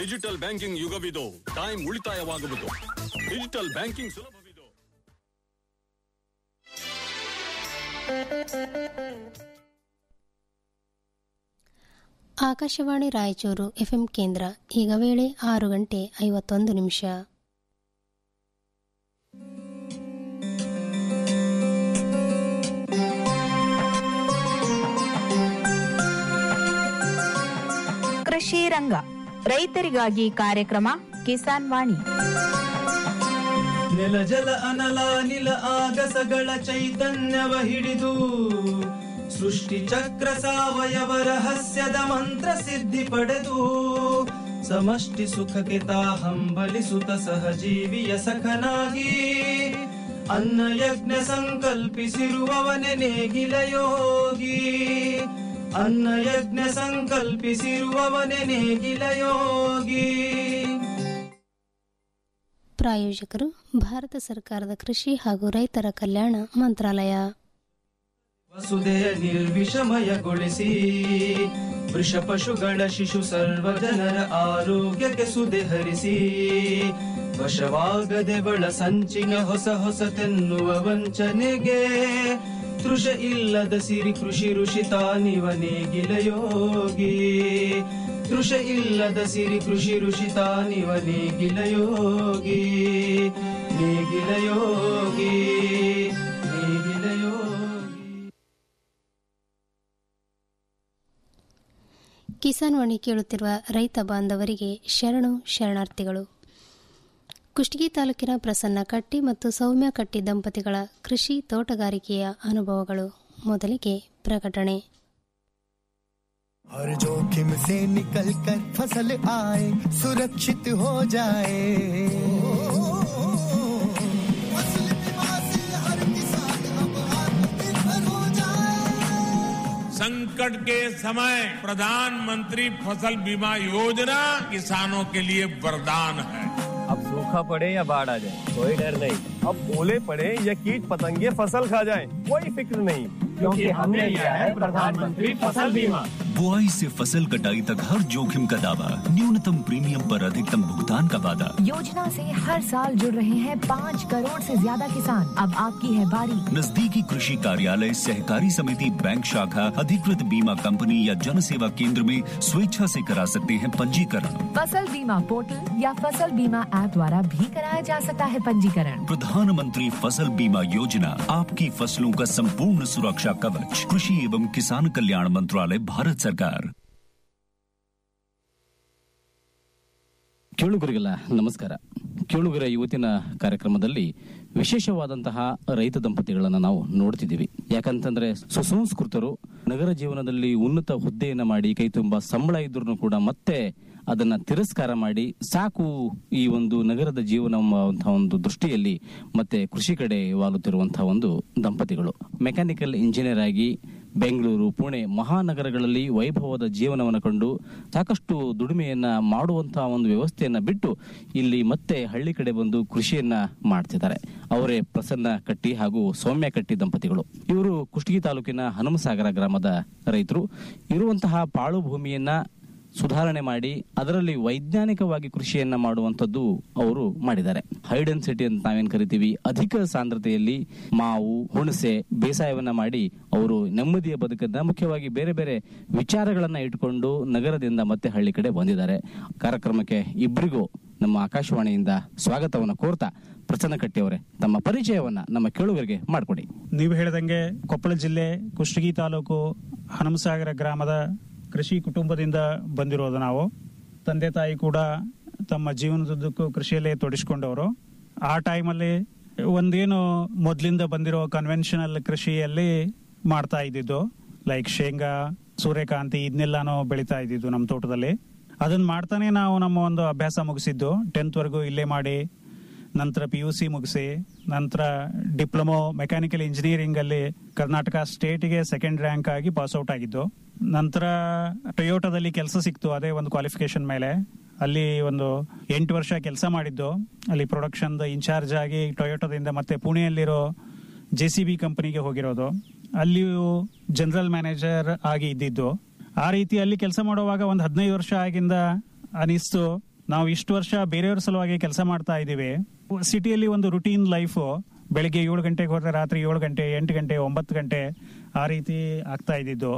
Digital banking ಯುಗವಿದು time ಉಳಿತಾಯವಾಗುವುದು digital banking ಸುಲಭವಿದು ಆಕಾಶವಾಣಿ ರಾಯಚೂರು ಎಫ್ಎಂ ಕೇಂದ್ರ ಈಗ ವೇಳೆ ಆರು ಗಂಟೆ ಐವತ್ತೊಂದು ನಿಮಿಷ ಕೃಷಿ ರಂಗ ರೈತರಿಗಾಗಿ ಕಾರ್ಯಕ್ರಮ ಕಿಸಾನ್ ವಾಣಿ ನೆಲ ಜಲ ಅನಲ ನಿಲ ಆಗಸಗಳ ಚೈತನ್ಯವ ಹಿಡಿದು ಸೃಷ್ಟಿ ಚಕ್ರ ಸಾವಯವ ರಹಸ್ಯದ ಮಂತ್ರ ಸಿದ್ಧಿ ಪಡೆದು ಸಮಷ್ಟಿ ಸುಖಕ್ಕೆ ತಾ ಹಂಬಲಿಸುತ್ತ ಸಹಜೀವಿಯ ಸಖನಾಗಿ ಅನ್ನ ಯಜ್ಞ ಸಂಕಲ್ಪಿಸಿರುವವನೆ ನೇಗಿಲ ಯೋಗಿ ಅನ್ನ ಯಜ್ಞ ಸಂಕಲ್ಪಿಸಿರುವವನೆ ನೇಗಿಲ ಯೋಗಿ ಪ್ರಾಯೋಜಕರು ಭಾರತ ಸರ್ಕಾರದ ಕೃಷಿ ಹಾಗೂ ರೈತರ ಕಲ್ಯಾಣ ಮಂತ್ರಾಲಯ ವಸುದೆಯ ನಿರ್ವಿಷಮಯಗೊಳಿಸಿ ವೃಷ ಪಶುಗಳ ಶಿಶು ಸರ್ವ ಜನರ ಆರೋಗ್ಯಕ್ಕೆ ಸುದೆ ಹರಿಸಿ ವಶವಾಗದೆ ಬಳ ಸಂಚಿನ ಹೊಸ ಹೊಸತೆನ್ನುವ ವಂಚನೆಗೆ ತೃಷ ಇಲ್ಲದ ಸಿರಿ ಕೃಷಿ ಋಷಿ ತಾನಿವ ನೇಗಿಲ ಯೋಗಿ ತೃಷ ಇಲ್ಲದ ಸಿರಿ ಕೃಷಿ ಋಷಿ ತಾನಿವ ನೇಗಿಲ ಯೋಗಿ ನೇಗಿಲ ಯೋಗಿ ನೇಗಿಲ ಯೋಗಿ ಕಿಸಾನ್ ವಾಣಿ ಕೇಳುತ್ತಿರುವ ರೈತ ಬಾಂಧವರಿಗೆ ಶರಣು ಶರಣಾರ್ಥಿಗಳು ಕುಷ್ಟಗಿ ತಾಲೂಕಿನ ಪ್ರಸನ್ನ ಕಟ್ಟಿ ಮತ್ತು ಸೌಮ್ಯ ಕಟ್ಟಿ ದಂಪತಿಗಳ ಕೃಷಿ ತೋಟಗಾರಿಕೆಯ ಅನುಭವಗಳು ಮೊದಲಿಗೆ ಪ್ರಕಟಣೆ हर जोखिम से निकल कर फसल आए सुरक्षित हो जाए फसल बीमा से हर किसान अब आत्मनिर्भर हो जाए संकट के समय प्रधानमंत्री फसल बीमा योजना किसानों के लिए वरदान है अब सूखा पड़े या बाढ़ आ जाए कोई डर नहीं अब ओले पड़े या कीट पतंगे फसल खा जाए कोई फिक्र नहीं क्योंकि हमने लिया है प्रधानमंत्री फसल बीमा बुआई से फसल कटाई तक हर जोखिम का दावा न्यूनतम प्रीमियम पर अधिकतम भुगतान का वादा योजना से हर साल जुड़ रहे हैं पाँच करोड़ से ज्यादा किसान अब आपकी है बारी नजदीकी कृषि कार्यालय सहकारी समिति बैंक शाखा अधिकृत बीमा कंपनी या जन सेवा केंद्र में स्वेच्छा से करा सकते हैं पंजीकरण फसल बीमा पोर्टल या फसल बीमा ऐप द्वारा भी कराया जा सकता है पंजीकरण प्रधानमंत्री फसल बीमा योजना आपकी फसलों का संपूर्ण सुरक्षा कवच कृषि एवं किसान कल्याण मंत्रालय भारत सरकार ಕೇಳುಗರಿಗೆಲ್ಲ ನಮಸ್ಕಾರ ಕೇಳುಗರ ಇವತ್ತಿನ ಕಾರ್ಯಕ್ರಮದಲ್ಲಿ ವಿಶೇಷವಾದಂತಹ ರೈತ ದಂಪತಿಗಳನ್ನ ನಾವು ನೋಡ್ತಿದ್ದೀವಿ ಯಾಕಂತಂದ್ರೆ ಸುಸಂಸ್ಕೃತರು ನಗರ ಜೀವನದಲ್ಲಿ ಉನ್ನತ ಹುದ್ದೆಯನ್ನ ಮಾಡಿ ಕೈ ತುಂಬಾ ಸಂಬಳ ಇದ್ರೂ ಕೂಡ ಮತ್ತೆ ಅದನ್ನ ತಿರಸ್ಕಾರ ಮಾಡಿ ಸಾಕು ಈ ಒಂದು ನಗರದ ಜೀವನ ಎಂಬುವಂತಹ ಒಂದು ದೃಷ್ಟಿಯಲ್ಲಿ ಮತ್ತೆ ಕೃಷಿ ಕಡೆ ವಾಲುತ್ತಿರುವಂತಹ ಒಂದು ದಂಪತಿಗಳು ಮೆಕ್ಯಾನಿಕಲ್ ಇಂಜಿನಿಯರ್ ಆಗಿ ಬೆಂಗಳೂರು ಪುಣೆ ಮಹಾನಗರಗಳಲ್ಲಿ ವೈಭವದ ಜೀವನವನ್ನು ಕಂಡು ಸಾಕಷ್ಟು ದುಡಿಮೆಯನ್ನ ಮಾಡುವಂತಹ ಒಂದು ವ್ಯವಸ್ಥೆಯನ್ನ ಬಿಟ್ಟು ಇಲ್ಲಿ ಮತ್ತೆ ಹಳ್ಳಿ ಕಡೆ ಬಂದು ಕೃಷಿಯನ್ನ ಮಾಡ್ತಿದ್ದಾರೆ ಅವರೇ ಪ್ರಸನ್ನ ಕಟ್ಟಿ ಹಾಗೂ ಸೌಮ್ಯ ಕಟ್ಟಿ ದಂಪತಿಗಳು ಇವರು ಕುಷ್ಟಗಿ ತಾಲೂಕಿನ ಹನುಮಸಾಗರ ಗ್ರಾಮದ ರೈತರು ಇರುವಂತಹ ಪಾಳು ಭೂಮಿಯನ್ನ ಸುಧಾರಣೆ ಮಾಡಿ ಅದರಲ್ಲಿ ವೈಜ್ಞಾನಿಕವಾಗಿ ಕೃಷಿಯನ್ನ ಮಾಡುವಂತದ್ದು ಅವರು ಮಾಡಿದ್ದಾರೆ ಹೈ ಡೆನ್ಸಿಟಿ ಅಂತ ನಾವೇನ್ ಕರಿತೀವಿ ಅಧಿಕ ಸಾಂದ್ರತೆಯಲ್ಲಿ ಮಾವು ಹುಣಸೆ ಬೇಸಾಯವನ್ನ ಮಾಡಿ ಅವರು ನೆಮ್ಮದಿಯ ಬದುಕನ್ನ ಮುಖ್ಯವಾಗಿ ಬೇರೆ ಬೇರೆ ವಿಚಾರಗಳನ್ನ ಇಟ್ಕೊಂಡು ನಗರದಿಂದ ಮತ್ತೆ ಹಳ್ಳಿ ಕಡೆ ಬಂದಿದ್ದಾರೆ ಕಾರ್ಯಕ್ರಮಕ್ಕೆ ಇಬ್ಬರಿಗೂ ನಮ್ಮ ಆಕಾಶವಾಣಿಯಿಂದ ಸ್ವಾಗತವನ್ನ ಕೋರ್ತಾ ಪ್ರಸನ್ನ ಕಟ್ಟಿ ಅವರೇ ತಮ್ಮ ಪರಿಚಯವನ್ನ ನಮ್ಮ ಕೇಳುಗರಿಗೆ ಮಾಡಿಕೊಡಿ ನೀವು ಹೇಳಿದಂಗೆ ಕೊಪ್ಪಳ ಜಿಲ್ಲೆ ಕುಷ್ಟಗಿ ತಾಲೂಕು ಹನುಮಸಾಗರ ಗ್ರಾಮದ ಕೃಷಿ ಕುಟುಂಬದಿಂದ ಬಂದಿರೋದು ನಾವು ತಂದೆ ತಾಯಿ ಕೂಡ ತಮ್ಮ ಜೀವನದುದ್ದಕ್ಕೂ ಕೃಷಿಯಲ್ಲೇ ತೊಡಗಿಸ್ಕೊಂಡವರು ಆ ಟೈಮಲ್ಲಿ ಒಂದೇನು ಮೊದಲಿಂದ ಬಂದಿರೋ ಕನ್ವೆನ್ಷನಲ್ ಕೃಷಿಯಲ್ಲಿ ಮಾಡ್ತಾ ಇದ್ದಿದ್ದು ಲೈಕ್ ಶೇಂಗಾ ಸೂರ್ಯಕಾಂತಿ ಇದನ್ನೆಲ್ಲಾನು ಬೆಳೀತಾ ಇದ್ದಿದ್ದು ನಮ್ಮ ತೋಟದಲ್ಲಿ ಅದನ್ನ ಮಾಡ್ತಾನೆ ನಾವು ನಮ್ಮ ಒಂದು ಅಭ್ಯಾಸ ಮುಗಿಸಿದ್ದು ಟೆಂತ್ ವರೆಗೂ ಇಲ್ಲೇ ಮಾಡಿ ನಂತರ ಪಿ ಯು ಸಿ ಮುಗಿಸಿ ನಂತರ ಡಿಪ್ಲೊಮೊ ಮೆಕ್ಯಾನಿಕಲ್ ಇಂಜಿನಿಯರಿಂಗ್ ಅಲ್ಲಿ ಕರ್ನಾಟಕ ಸ್ಟೇಟ್ಗೆ ಸೆಕೆಂಡ್ ರ್ಯಾಂಕ್ ಆಗಿ ಪಾಸ್ ಔಟ್ ಆಗಿದ್ದು ನಂತರ ಟೊಯೋಟೋದಲ್ಲಿ ಕೆಲಸ ಸಿಕ್ತು ಅದೇ ಒಂದು ಕ್ವಾಲಿಫಿಕೇಶನ್ ಮೇಲೆ ಅಲ್ಲಿ ಒಂದು ಎಂಟು ವರ್ಷ ಕೆಲಸ ಮಾಡಿದ್ದು ಅಲ್ಲಿ ಪ್ರೊಡಕ್ಷನ್ ಇನ್ಚಾರ್ಜ್ ಆಗಿ ಟೊಯೋಟೋದಿಂದ ಮತ್ತೆ ಪುಣೆಯಲ್ಲಿರೋ ಜೆ ಸಿ ಬಿ ಕಂಪನಿಗೆ ಹೋಗಿರೋದು ಅಲ್ಲಿಯೂ ಜನರಲ್ ಮ್ಯಾನೇಜರ್ ಆಗಿ ಇದ್ದಿದ್ದು ಆ ರೀತಿ ಅಲ್ಲಿ ಕೆಲಸ ಮಾಡುವಾಗ ಒಂದು ಹದಿನೈದು ವರ್ಷ ಆಗಿಂದ ಅನಿಸ್ತು ನಾವು ಇಷ್ಟು ವರ್ಷ ಬೇರೆಯವ್ರ ಸಲುವಾಗಿ ಕೆಲಸ ಮಾಡ್ತಾ ಇದ್ದೀವಿ ಸಿಟಿಯಲ್ಲಿ ಒಂದು ರುಟೀನ್ ಲೈಫು ಬೆಳಿಗ್ಗೆ ಏಳು ಗಂಟೆಗೆ ಹೋದ್ರೆ ರಾತ್ರಿ ಏಳು ಗಂಟೆ ಎಂಟು ಗಂಟೆ ಒಂಬತ್ತು ಗಂಟೆ ಆ ರೀತಿ ಆಗ್ತಾ ಇದ್ದಿದ್ದು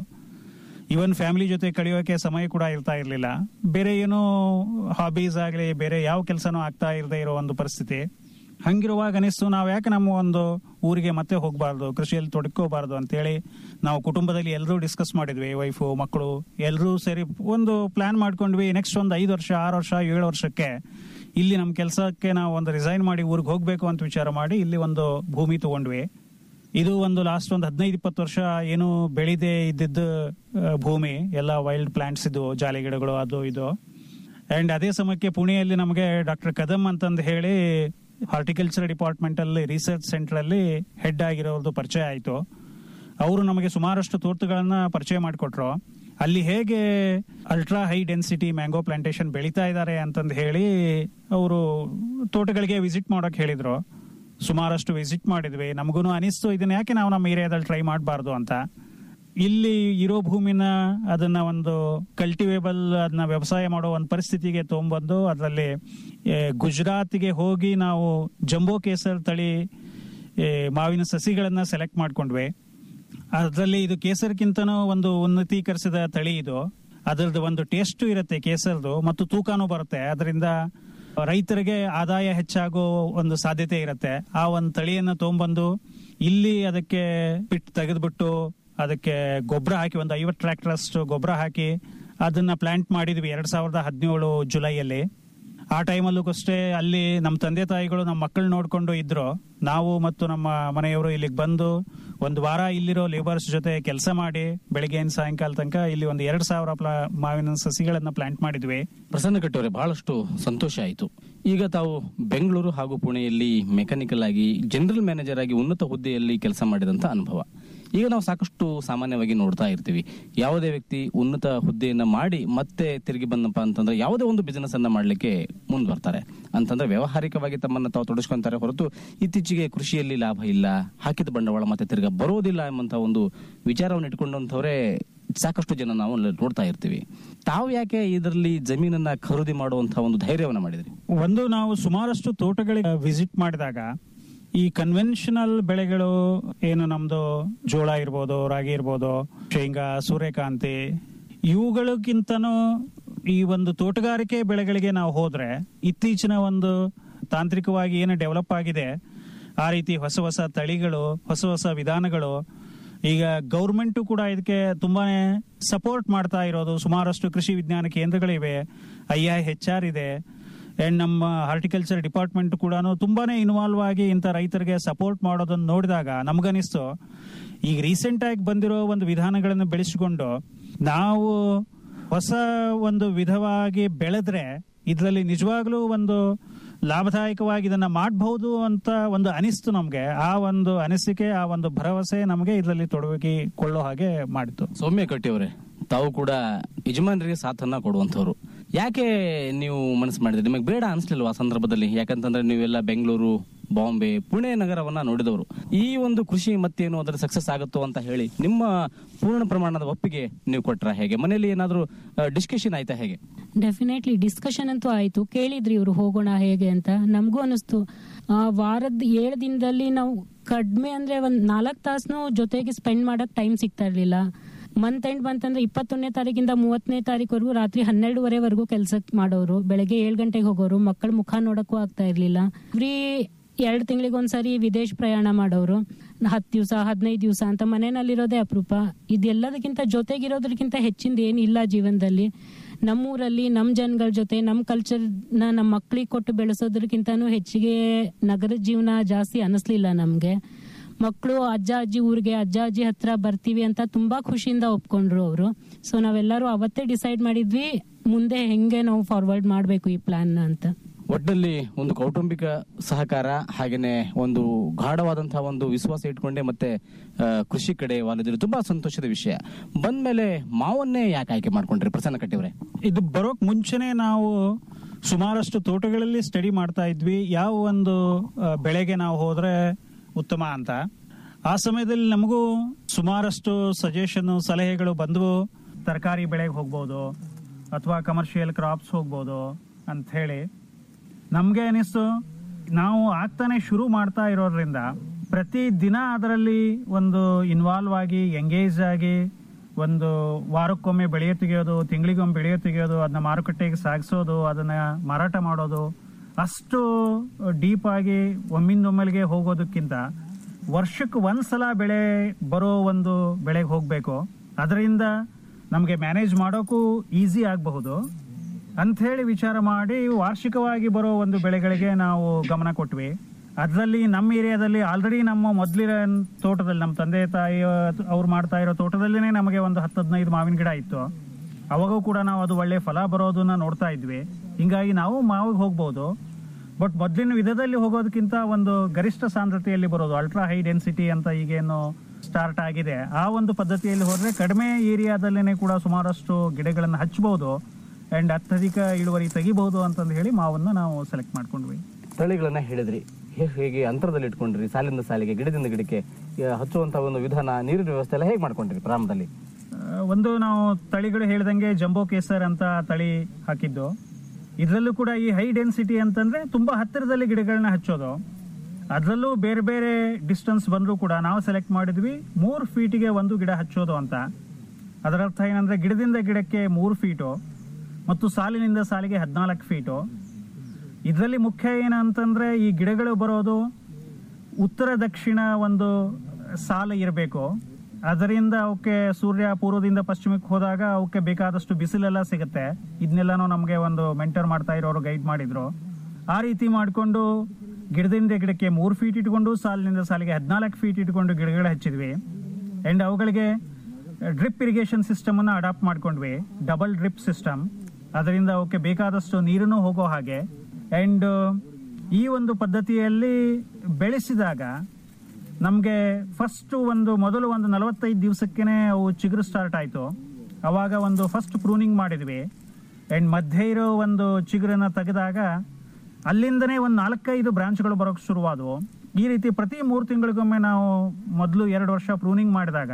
ಇವನ್ ಫ್ಯಾಮಿಲಿ ಜೊತೆ ಕಳೆಯೋಕೆ ಸಮಯ ಕೂಡ ಇರ್ತಾ ಇರಲಿಲ್ಲ ಬೇರೆ ಏನೋ ಹಾಬೀಸ್ ಆಗಲಿ ಬೇರೆ ಯಾವ ಕೆಲಸನೂ ಆಗ್ತಾ ಇರದೇ ಇರೋ ಒಂದು ಪರಿಸ್ಥಿತಿ ಹಂಗಿರುವಾಗ ಅನಿಸ್ತು ನಾವು ಯಾಕೆ ನಮ್ಮ ಒಂದು ಊರಿಗೆ ಮತ್ತೆ ಹೋಗಬಾರ್ದು ಕೃಷಿಯಲ್ಲಿ ತೊಡಕೋಬಾರ್ದು ಅಂತೇಳಿ ನಾವು ಕುಟುಂಬದಲ್ಲಿ ಎಲ್ಲರೂ ಡಿಸ್ಕಸ್ ಮಾಡಿದ್ವಿ ವೈಫು ಮಕ್ಕಳು ಎಲ್ಲರೂ ಸೇರಿ ಒಂದು ಪ್ಲಾನ್ ಮಾಡ್ಕೊಂಡ್ವಿ ನೆಕ್ಸ್ಟ್ ಒಂದು ಐದು ವರ್ಷ ಆರು ವರ್ಷ ಏಳು ವರ್ಷಕ್ಕೆ ಇಲ್ಲಿ ನಮ್ಮ ಕೆಲಸಕ್ಕೆ ನಾವು ಒಂದು ರಿಸೈನ್ ಮಾಡಿ ಊರಿಗೆ ಹೋಗಬೇಕು ಅಂತ ವಿಚಾರ ಮಾಡಿ ಇಲ್ಲಿ ಒಂದು ಭೂಮಿ ತಗೊಂಡ್ವಿ ಇದು ಒಂದು ಲಾಸ್ಟ್ ಒಂದು ಹದಿನೈದು ಇಪ್ಪತ್ತು ವರ್ಷ ಏನು ಬೆಳೆದೇ ಇದ್ದಿದ್ದ ಆ, ಭೂಮಿ ಎಲ್ಲ ವೈಲ್ಡ್ ಪ್ಲಾಂಟ್ಸ್ ಇದು ಜಾಲಿ ಗಿಡಗಳು ಅದು ಇದು ಅಂಡ್ ಅದೇ ಸಮಯಕ್ಕೆ ಪುಣೆಯಲ್ಲಿ ನಮಗೆ ಡಾಕ್ಟರ್ ಕದಮ್ ಅಂತಂದು ಹೇಳಿ ಹಾರ್ಟಿಕಲ್ಚರ್ ಡಿಪಾರ್ಟ್ಮೆಂಟ್ ಅಲ್ಲಿ ರಿಸರ್ಚ್ ಸೆಂಟರ್ ಅಲ್ಲಿ ಹೆಡ್ ಆಗಿರೋದು ಪರಿಚಯ ಆಯಿತು ಅವರು ನಮಗೆ ಸುಮಾರಷ್ಟು ತೋಟಗಳನ್ನ ಪರಿಚಯ ಮಾಡಿಕೊಟ್ರು ಅಲ್ಲಿ ಹೇಗೆ ultra high density mango plantation ಬೆಳೀತಾ ಇದ್ದಾರೆ ಅಂತಂದು ಹೇಳಿ ಅವರು ತೋಟಗಳಿಗೆ ವಿಸಿಟ್ ಮಾಡೋಕೆ ಹೇಳಿದ್ರು ಸುಮಾರಷ್ಟು ವಿಸಿಟ್ ಮಾಡಿದ್ವಿ ನಮಗೂ ಅನಿಸ್ತು ಇದನ್ನ ಯಾಕೆ ನಾವು ನಮ್ಮ ಏರಿಯಾದಲ್ಲಿ ಟ್ರೈ ಮಾಡಬಾರ್ದು ಅಂತ ಇಲ್ಲಿ ಇರೋ ಭೂಮಿನ ಅದನ್ನ ಒಂದು ಕಲ್ಟಿವೇಬಲ್ ಅದನ್ನ ವ್ಯವಸಾಯ ಮಾಡೋ ಒಂದು ಪರಿಸ್ಥಿತಿಗೆ ತೊಗೊಂಬಂದು ಅದರಲ್ಲಿ ಏ, ಗುಜರಾತ್ಗೆ ಹೋಗಿ ನಾವು ಜಂಬೋ ಕೇಸರ್ ತಳಿ ಏ, ಮಾವಿನ ಸಸಿಗಳನ್ನ ಸೆಲೆಕ್ಟ್ ಮಾಡ್ಕೊಂಡ್ವಿ ಅದರಲ್ಲಿ ಇದು ಕೇಸರ್ಗಿಂತನೂ ಒಂದು ಉನ್ನತೀಕರಿಸಿದ ತಳಿ ಇದು ಅದರದ್ದು ಒಂದು ಟೇಸ್ಟ್ ಇರುತ್ತೆ ಕೇಸರ್ದು ಮತ್ತು ತೂಕನೂ ಬರುತ್ತೆ ಅದರಿಂದ ರೈತರಿಗೆ ಆದಾಯ ಹೆಚ್ಚಾಗೋ ಒಂದು ಸಾಧ್ಯತೆ ಇರುತ್ತೆ ಆ ಒಂದು ತಳಿಯನ್ನ ತಗೊಂಬಂದು ಇಲ್ಲಿ ಅದಕ್ಕೆ ಬಿಟ್ಟು ತೆಗೆದ್ಬಿಟ್ಟು ಅದಕ್ಕೆ ಗೊಬ್ಬರ ಹಾಕಿ ಒಂದು ಐವತ್ತು ಟ್ರ್ಯಾಕ್ಟರ್ ಅಷ್ಟು ಗೊಬ್ಬರ ಹಾಕಿ ಅದನ್ನ ಪ್ಲಾಂಟ್ ಮಾಡಿದ್ವಿ ಎರಡ್ ಸಾವಿರದ ಹದಿನೇಳು ಜುಲೈಯಲ್ಲಿ ಆ ಟೈಮಲ್ಲೂ ಅಷ್ಟೇ ಅಲ್ಲಿ ನಮ್ಮ ತಂದೆ ತಾಯಿಗಳು ನಮ್ಮ ಮಕ್ಕಳು ನೋಡ್ಕೊಂಡು ಇದ್ರು ನಾವು ಮತ್ತು ನಮ್ಮ ಮನೆಯವರು ಇಲ್ಲಿಗೆ ಬಂದು ಒಂದು ವಾರ ಇಲ್ಲಿರೋ ಲೇಬರ್ಸ್ ಜೊತೆ ಕೆಲಸ ಮಾಡಿ ಬೆಳಗ್ಗೆಯಿಂದ ಸಾಯಂಕಾಲ ತನಕ ಇಲ್ಲಿ ಒಂದು ಎರಡು ಸಾವಿರ ಪ್ಲಾ ಮಾವಿನ ಸಸಿಗಳನ್ನ ಪ್ಲಾಂಟ್ ಮಾಡಿದ್ವಿ ಪ್ರಸನ್ನ ಕಟ್ಟವರೆ ಬಹಳಷ್ಟು ಸಂತೋಷ ಆಯಿತು ಈಗ ತಾವು ಬೆಂಗಳೂರು ಹಾಗೂ ಪುಣೆಯಲ್ಲಿ ಮೆಕ್ಯಾನಿಕಲ್ ಆಗಿ ಜನರಲ್ ಮ್ಯಾನೇಜರ್ ಆಗಿ ಉನ್ನತ ಹುದ್ದೆಯಲ್ಲಿ ಕೆಲಸ ಮಾಡಿದಂತ ಅನುಭವ ಈಗ ನಾವು ಸಾಕಷ್ಟು ಸಾಮಾನ್ಯವಾಗಿ ನೋಡ್ತಾ ಇರ್ತೀವಿ ಯಾವುದೇ ವ್ಯಕ್ತಿ ಉನ್ನತ ಹುದ್ದೆಯನ್ನ ಮಾಡಿ ಮತ್ತೆ ತಿರುಗಿ ಬಂದಪ್ಪ ಅಂತಂದ್ರೆ ಯಾವುದೇ ಒಂದು ಬಿಸಿನೆಸ್ ಅನ್ನ ಮಾಡ್ಲಿಕ್ಕೆ ಮುಂದ್ ಬರ್ತಾರೆ ಅಂತಂದ್ರೆ ವ್ಯಾವಹಾರಿಕವಾಗಿ ತಮ್ಮನ್ನ ತಾವು ತೊಡಸ್ಕೊಂತಾರೆ ಹೊರತು ಇತ್ತೀಚೆಗೆ ಕೃಷಿಯಲ್ಲಿ ಲಾಭ ಇಲ್ಲ ಹಾಕಿದ ಬಂಡವಾಳ ಮತ್ತೆ ತಿರ್ಗಾ ಬರೋದಿಲ್ಲ ಎಂಬಂತ ಒಂದು ವಿಚಾರವನ್ನು ಇಟ್ಕೊಂಡಂತವ್ರೆ ಸಾಕಷ್ಟು ಜನ ನಾವು ಅಲ್ಲಿ ನೋಡ್ತಾ ಇರ್ತೀವಿ ತಾವು ಯಾಕೆ ಇದರಲ್ಲಿ ಜಮೀನನ್ನ ಖರೀದಿ ಮಾಡುವಂತಹ ಒಂದು ಧೈರ್ಯವನ್ನ ಮಾಡಿದ್ರಿ ಒಂದು ನಾವು ಸುಮಾರಷ್ಟು ತೋಟಗಳಿಗೆ ವಿಸಿಟ್ ಮಾಡಿದಾಗ ಈ ಕನ್ವೆನ್ಷನಲ್ ಬೆಳೆಗಳು ಏನು ನಮ್ದು ಜೋಳ ಇರ್ಬೋದು ರಾಗಿ ಇರ್ಬೋದು ಶೇಂಗಾ ಸೂರ್ಯಕಾಂತಿ ಇವುಗಳಿಗಿಂತನೂ ಈ ಒಂದು ತೋಟಗಾರಿಕೆ ಬೆಳೆಗಳಿಗೆ ನಾವು ಹೋದ್ರೆ ಇತ್ತೀಚಿನ ಒಂದು ತಾಂತ್ರಿಕವಾಗಿ ಏನು ಡೆವಲಪ್ ಆಗಿದೆ ಆ ರೀತಿ ಹೊಸ ಹೊಸ ತಳಿಗಳು ಹೊಸ ಹೊಸ ವಿಧಾನಗಳು ಈಗ ಗೌರ್ಮೆಂಟ್ ಕೂಡ ಇದಕ್ಕೆ ತುಂಬಾನೇ ಸಪೋರ್ಟ್ ಮಾಡ್ತಾ ಇರೋದು ಸುಮಾರಷ್ಟು ಕೃಷಿ ವಿಜ್ಞಾನ ಕೇಂದ್ರಗಳಿವೆ ಐ ಐ ಹೆಚ್ ಆರ್ ಇದೆ ಅಂಡ್ ನಮ್ಮ ಹಾರ್ಟಿಕಲ್ಚರ್ ಡಿಪಾರ್ಟ್ಮೆಂಟ್ ಕೂಡ ತುಂಬಾನೇ ಇನ್ವಾಲ್ವ್ ಆಗಿ ಇಂಥ ರೈತರಿಗೆ ಸಪೋರ್ಟ್ ಮಾಡೋದನ್ನ ನೋಡಿದಾಗ ನಮ್ಗನಿಸ್ತು ಈಗ ರೀಸೆಂಟ್ ಆಗಿ ಬಂದಿರೋ ಒಂದು ವಿಧಾನಗಳನ್ನು ಬೆಳೆಸಿಕೊಂಡು ನಾವು ಹೊಸ ಒಂದು ವಿಧವಾಗಿ ಬೆಳೆದ್ರೆ ಇದರಲ್ಲಿ ನಿಜವಾಗ್ಲೂ ಒಂದು ಲಾಭದಾಯಕವಾಗಿ ಇದನ್ನ ಮಾಡಬಹುದು ಅಂತ ಒಂದು ಅನಿಸ್ತು ನಮ್ಗೆ ಆ ಒಂದು ಅನಿಸಿಕೆ ಆ ಒಂದು ಭರವಸೆ ನಮಗೆ ಇದರಲ್ಲಿ ತೊಡಗಿಕೊಳ್ಳೋ ಹಾಗೆ ಮಾಡಿತು ಸೌಮ್ಯ ಕಟ್ಟಿಯವರೇ ತಾವು ಕೂಡ ಯಜಮಾನರಿಗೆ ಸಾಥನ್ನ ಕೊಡುವಂತವ್ರು ಯಾಕೆ ನೀವು ಮನಸ್ಸು ಮಾಡಿದ್ರಿ ನಿಮಗೆ ಬೇಡ ಅನ್ಸ್ಲಿಲ್ವಾ ಆ ಸಂದರ್ಭದಲ್ಲಿ ಯಾಕಂತಂದ್ರೆ ನೀವೆಲ್ಲ ಬೆಂಗಳೂರು ಬಾಂಬೆ ಪುಣೆ ನಗರವನ್ನ ನೋಡಿದವರು ಈ ಒಂದು ಕೃಷಿ ಮತ್ತೇನು ಅದರ ಸಕ್ಸಸ್ ಆಗುತ್ತೋ ಅಂತ ಹೇಳಿ ನಿಮ್ಮ ಪೂರ್ಣ ಪ್ರಮಾಣದ ಒಪ್ಪಿಗೆ ನೀವು ಕೊಟ್ರ ಹೇಗೆ ಮನೆಯಲ್ಲಿ ಏನಾದ್ರೂ ಡಿಸ್ಕಷನ್ ಆಯ್ತಾ ಹೇಗೆ ಡೆಫಿನೆಟ್ಲಿ ಡಿಸ್ಕಷನ್ ಅಂತೂ ಆಯ್ತು ಕೇಳಿದ್ರಿ ಇವರು ಹೋಗೋಣ ಹೇಗೆ ಅಂತ ನಮಗೂ ಅನಿಸ್ತು ಆ, ವಾರದ ಏಳು ದಿನದಲ್ಲಿ ನಾವು ಕಡಿಮೆ ಅಂದ್ರೆ ಒಂದ್ ನಾಲ್ಕು ತಾಸನು ಜೊತೆಗೆ ಸ್ಪೆಂಡ್ ಮಾಡಕ್ ಟೈಮ್ ಸಿಗ್ತಾ ಇರ್ಲಿಲ್ಲ ಮಂತ್ ಎಂಡ್ ಬಂತಂದ್ರೆ ಇಪ್ಪತ್ತೊಂದನೇ ತಾರೀಕಿಂದ ಮೂವತ್ತನೇ ತಾರೀಕುವರೆಗೂ ರಾತ್ರಿ ಹನ್ನೆರಡುವರೆವರೆಗೂ ಕೆಲಸ ಮಾಡೋರು ಬೆಳಗ್ಗೆ ಏಳು ಗಂಟೆಗೆ ಹೋಗೋರು ಮಕ್ಕಳ ಮುಖ ನೋಡಕ್ಕೂ ಆಗ್ತಾ ಇರ್ಲಿಲ್ಲ ಫ್ರೀ ಎರಡು ತಿಂಗಳಿಗೆ ಒಂದ್ಸರಿ ವಿದೇಶ ಪ್ರಯಾಣ ಮಾಡೋರು ಹತ್ತು ದಿವಸ ಹದಿನೈದು ದಿವಸ ಅಂತ ಮನೆಯಲ್ಲಿರೋದೇ ಅಪರೂಪ ಇದೆಲ್ಲದಕ್ಕಿಂತ ಜೊತೆಗಿರೋದಕ್ಕಿಂತ ಹೆಚ್ಚಿಂದ ಏನಿಲ್ಲ ಜೀವನದಲ್ಲಿ ನಮ್ಮೂರಲ್ಲಿ ನಮ್ಮ ಜನಗಳ ಜೊತೆ ನಮ್ಮ ಕಲ್ಚರ್ನ ನಮ್ಮ ಮಕ್ಕಳಿಗೆ ಕೊಟ್ಟು ಬೆಳೆಸೋದಕ್ಕಿಂತನೂ ಹೆಚ್ಚಿಗೆ ನಗರದ ಜೀವನ ಜಾಸ್ತಿ ಅನಿಸ್ಲಿಲ್ಲ ನಮಗೆ ಮಕ್ಕಳು ಅಜ್ಜ ಅಜ್ಜಿ ಊರಿಗೆ ಅಜ್ಜ ಅಜ್ಜಿ ಹತ್ರ ಬರ್ತೀವಿ ಅಂತ ತುಂಬಾ ಖುಷಿಯಿಂದ ಒಪ್ಕೊಂಡ್ರು ಅವರು ಸೊ ನಾವೆಲ್ಲರೂ ಅವತ್ತೇ ಡಿಸೈಡ್ ಮಾಡಿದ್ವಿ ಮುಂದೆ ಹೆಂಗೆ ನಾವು ಫಾರ್ವರ್ಡ್ ಮಾಡಬೇಕು ಈ ಪ್ಲಾನ್ ಅಂತ ಒಟ್ಟಲ್ಲಿ ಒಂದು ಕೌಟುಂಬಿಕ ಸಹಕಾರ ಹಾಗೇನೆ ಒಂದು ಗಾಢವಾದಂತಹ ಒಂದು ವಿಶ್ವಾಸ ಇಟ್ಕೊಂಡೆ ಮತ್ತೆ ಆ, ಕೃಷಿ ಕಡೆ ವಾಲಿದ್ರು ತುಂಬಾ ಸಂತೋಷದ ವಿಷಯ ಬಂದ್ಮೇಲೆ ಮಾವನ್ನೇ ಯಾಕೆ ಆಯ್ಕೆ ಮಾಡ್ಕೊಂಡ್ರಿ ಪ್ರಸನ್ನ ಕಟ್ಟಿವ್ರೆ ಇದು ಬರೋಕ್ ಮುಂಚೆನೆ ನಾವು ಸುಮಾರಷ್ಟು ತೋಟಗಳಲ್ಲಿ ಸ್ಟಡಿ ಮಾಡ್ತಾ ಇದ್ವಿ ಯಾವ ಒಂದು ಆ, ಬೆಳೆಗೆ ನಾವು ಹೋದ್ರೆ ಉತ್ತಮ ಅಂತ ಆ ಸಮಯದಲ್ಲಿ ನಮಗೂ ಸುಮಾರಷ್ಟು ಸಜೆಷನ್ ಸಲಹೆಗಳು ಬಂದವು ತರಕಾರಿ ಬೆಳೆಗೆ ಹೋಗ್ಬೋದು ಅಥವಾ ಕಮರ್ಷಿಯಲ್ ಕ್ರಾಪ್ಸ್ ಹೋಗ್ಬೋದು ಅಂತ ಹೇಳಿ ನಮಗೆ ಅನಿಸ್ತು ನಾವು ಆಗ್ತಾನೆ ಶುರು ಮಾಡ್ತಾ ಇರೋದ್ರಿಂದ ಪ್ರತಿ ದಿನ ಅದರಲ್ಲಿ ಒಂದು ಇನ್ವಾಲ್ವ್ ಆಗಿ ಎಂಗೇಜ್ ಆಗಿ ಒಂದು ವಾರಕ್ಕೊಮ್ಮೆ ಬೆಳೆಯ ತೆಗೆಯೋದು ತಿಂಗಳಿಗೊಮ್ಮೆ ಬೆಳೆಯ ತೆಗೆಯೋದು ಅದನ್ನ ಮಾರುಕಟ್ಟೆಗೆ ಸಾಗಿಸೋದು ಅದನ್ನ ಮಾರಾಟ ಮಾಡೋದು ಅಷ್ಟು ಡೀಪ್ ಆಗಿ ಒಮ್ಮಿಂದೊಮ್ಮೆಲ್ಗೆ ಹೋಗೋದಕ್ಕಿಂತ ವರ್ಷಕ್ಕೆ ಒಂದ್ಸಲ ಬೆಳೆ ಬರೋ ಒಂದು ಬೆಳೆಗೆ ಹೋಗಬೇಕು ಅದರಿಂದ ನಮಗೆ ಮ್ಯಾನೇಜ್ ಮಾಡೋಕ್ಕೂ ಈಸಿ ಆಗಬಹುದು ಅಂಥೇಳಿ ವಿಚಾರ ಮಾಡಿ ವಾರ್ಷಿಕವಾಗಿ ಬರೋ ಒಂದು ಬೆಳೆಗಳಿಗೆ ನಾವು ಗಮನ ಕೊಟ್ವಿ ಅದರಲ್ಲಿ ನಮ್ಮ ಏರಿಯಾದಲ್ಲಿ ಆಲ್ರೆಡಿ ನಮ್ಮ ಮೊದಲಿನ ತೋಟದಲ್ಲಿ ನಮ್ಮ ತಂದೆ ತಾಯಿ ಅವ್ರು ಮಾಡ್ತಾ ಇರೋ ತೋಟದಲ್ಲೇ ನಮಗೆ ಒಂದು ಹತ್ತು ಹದಿನೈದು ಮಾವಿನ ಗಿಡ ಇತ್ತು ಅವಾಗೂ ಕೂಡ ನಾವು ಅದು ಒಳ್ಳೆ ಫಲ ಬರೋದನ್ನ ನೋಡ್ತಾ ಇದ್ವಿ ಹಿಂಗಾಗಿ ನಾವು ಮಾವಿಗೆ ಹೋಗ್ಬೋದು ಬಟ್ ಮೊದಲಿನ ವಿಧದಲ್ಲಿ ಹೋಗೋದಕ್ಕಿಂತ ಒಂದು ಗರಿಷ್ಠ ಸಾಂದ್ರತೆಯಲ್ಲಿ ಬರೋದು ಅಲ್ಟ್ರಾ ಹೈ ಡೆನ್ಸಿಟಿ ಅಂತ ಈಗೇನು ಸ್ಟಾರ್ಟ್ ಆಗಿದೆ ಆ ಒಂದು ಪದ್ಧತಿಯಲ್ಲಿ ಹೋದ್ರೆ ಕಡಿಮೆ ಏರಿಯಾದಲ್ಲೇ ಕೂಡ ಸುಮಾರಷ್ಟು ಗಿಡಗಳನ್ನು ಹಚ್ಚಬಹುದು ಅಂಡ್ ಅತ್ಯಧಿಕ ಇಳುವರಿ ತೆಗಿಬಹುದು ಅಂತಂದು ಹೇಳಿ ಮಾವನ್ನ ನಾವು ಸೆಲೆಕ್ಟ್ ಮಾಡ್ಕೊಂಡ್ವಿ ತಳಿಗಳನ್ನ ಹೇಳಿದ್ರಿ ಹೇ- ಹೇಗೆ ಅಂತರದಲ್ಲಿ ಇಟ್ಕೊಂಡ್ರಿ ಸಾಲಿಂದ ಸಾಲಿಗೆ ಗಿಡದಿಂದ ಗಿಡಕ್ಕೆ ಆ, ಹಚ್ಚುವಂತ ಒಂದು ವಿಧಾನ ನೀರಿನ ವ್ಯವಸ್ಥೆ ಎಲ್ಲ ಹೇಗೆ ಮಾಡ್ಕೊಂಡ್ರಿ ಪ್ರಾರಂಭದಲ್ಲಿ ಆ, ಒಂದು ನಾವು ತಳಿಗಳು ಹೇಳ್ದಂಗೆ ಜಂಬೋ ಕೇಸರ್ ಅಂತ ತಳಿ ಹಾಕಿದ್ದು ಇದರಲ್ಲೂ ಕೂಡ ಈ ಹೈ ಡೆನ್ಸಿಟಿ ಅಂತಂದ್ರೆ ತುಂಬಾ ಹತ್ತಿರದಲ್ಲಿ ಗಿಡಗಳನ್ನ ಹಚ್ಚೋದು ಅದರಲ್ಲೂ ಬೇರೆ ಬೇರೆ ಡಿಸ್ಟೆನ್ಸ್ ಬಂದರೂ ಕೂಡ ನಾವು ಸೆಲೆಕ್ಟ್ ಮಾಡಿದ್ವಿ ಮೂರು ಫೀಟಿಗೆ ಒಂದು ಗಿಡ ಹಚ್ಚೋದು ಅಂತ ಅದರ ಅರ್ಥ ಏನಂದ್ರೆ ಗಿಡದಿಂದ ಗಿಡಕ್ಕೆ ಮೂರು ಫೀಟು ಮತ್ತು ಸಾಲಿನಿಂದ ಸಾಲಿಗೆ ಹದಿನಾಲ್ಕು ಫೀಟು ಇದರಲ್ಲಿ ಮುಖ್ಯ ಏನಂತಂದ್ರೆ ಈ ಗಿಡಗಳು ಬರೋದು ಉತ್ತರ ದಕ್ಷಿಣ ಒಂದು ಸಾಲು ಇರಬೇಕು ಅದರಿಂದ ಅವಕ್ಕೆ ಸೂರ್ಯ ಪೂರ್ವದಿಂದ ಪಶ್ಚಿಮಕ್ಕೆ ಹೋದಾಗ ಅವಕ್ಕೆ ಬೇಕಾದಷ್ಟು ಬಿಸಿಲೆಲ್ಲ ಸಿಗುತ್ತೆ ಇದನ್ನೆಲ್ಲನೂ ನಮಗೆ ಒಂದು ಮೆಂಟರ್ ಮಾಡ್ತಾ ಇರೋರು ಗೈಡ್ ಮಾಡಿದ್ರು ಆ ರೀತಿ ಮಾಡಿಕೊಂಡು ಗಿಡದಿಂದ ಗಿಡಕ್ಕೆ ಮೂರು ಫೀಟ್ ಇಟ್ಕೊಂಡು ಸಾಲಿನಿಂದ ಸಾಲಿಗೆ ಹದಿನಾಲ್ಕು ಫೀಟ್ ಇಟ್ಕೊಂಡು ಗಿಡಗಳು ಹಚ್ಚಿದ್ವಿ ಅಂಡ್ ಅವುಗಳಿಗೆ ಡ್ರಿಪ್ ಇರಿಗೇಷನ್ ಸಿಸ್ಟಮ್ ಅನ್ನ ಅಡಾಪ್ಟ್ ಮಾಡ್ಕೊಂಡ್ವಿ ಡಬಲ್ ಡ್ರಿಪ್ ಸಿಸ್ಟಮ್ ಅದರಿಂದ ಅವಕ್ಕೆ ಬೇಕಾದಷ್ಟು ನೀರನ್ನು ಹೋಗೋ ಹಾಗೆ ಅಂಡ್ ಈ ಒಂದು ಪದ್ಧತಿಯಲ್ಲಿ ಬೆಳೆಸಿದಾಗ ನಮಗೆ ಫಸ್ಟ್ ಒಂದು ಮೊದಲು ಒಂದು ನಲವತ್ತೈದು ದಿವಸಕ್ಕೇನೆ ಅವು ಚಿಗುರು ಸ್ಟಾರ್ಟ್ ಆಯಿತು ಅವಾಗ ಒಂದು ಫಸ್ಟ್ ಪ್ರೂನಿಂಗ್ ಮಾಡಿದ್ವಿ ಅಂಡ್ ಮಧ್ಯೆ ಇರೋ ಒಂದು ಚಿಗುರನ್ನ ತೆಗೆದಾಗ ಅಲ್ಲಿಂದನೇ ಒಂದು ನಾಲ್ಕೈದು ಬ್ರಾಂಚ್ಗಳು ಬರೋಕ್ಕೆ ಶುರುವಾದವು ಈ ರೀತಿ ಪ್ರತಿ ಮೂರು ತಿಂಗಳಿಗೊಮ್ಮೆ ನಾವು ಮೊದಲು ಎರಡು ವರ್ಷ ಪ್ರೂನಿಂಗ್ ಮಾಡಿದಾಗ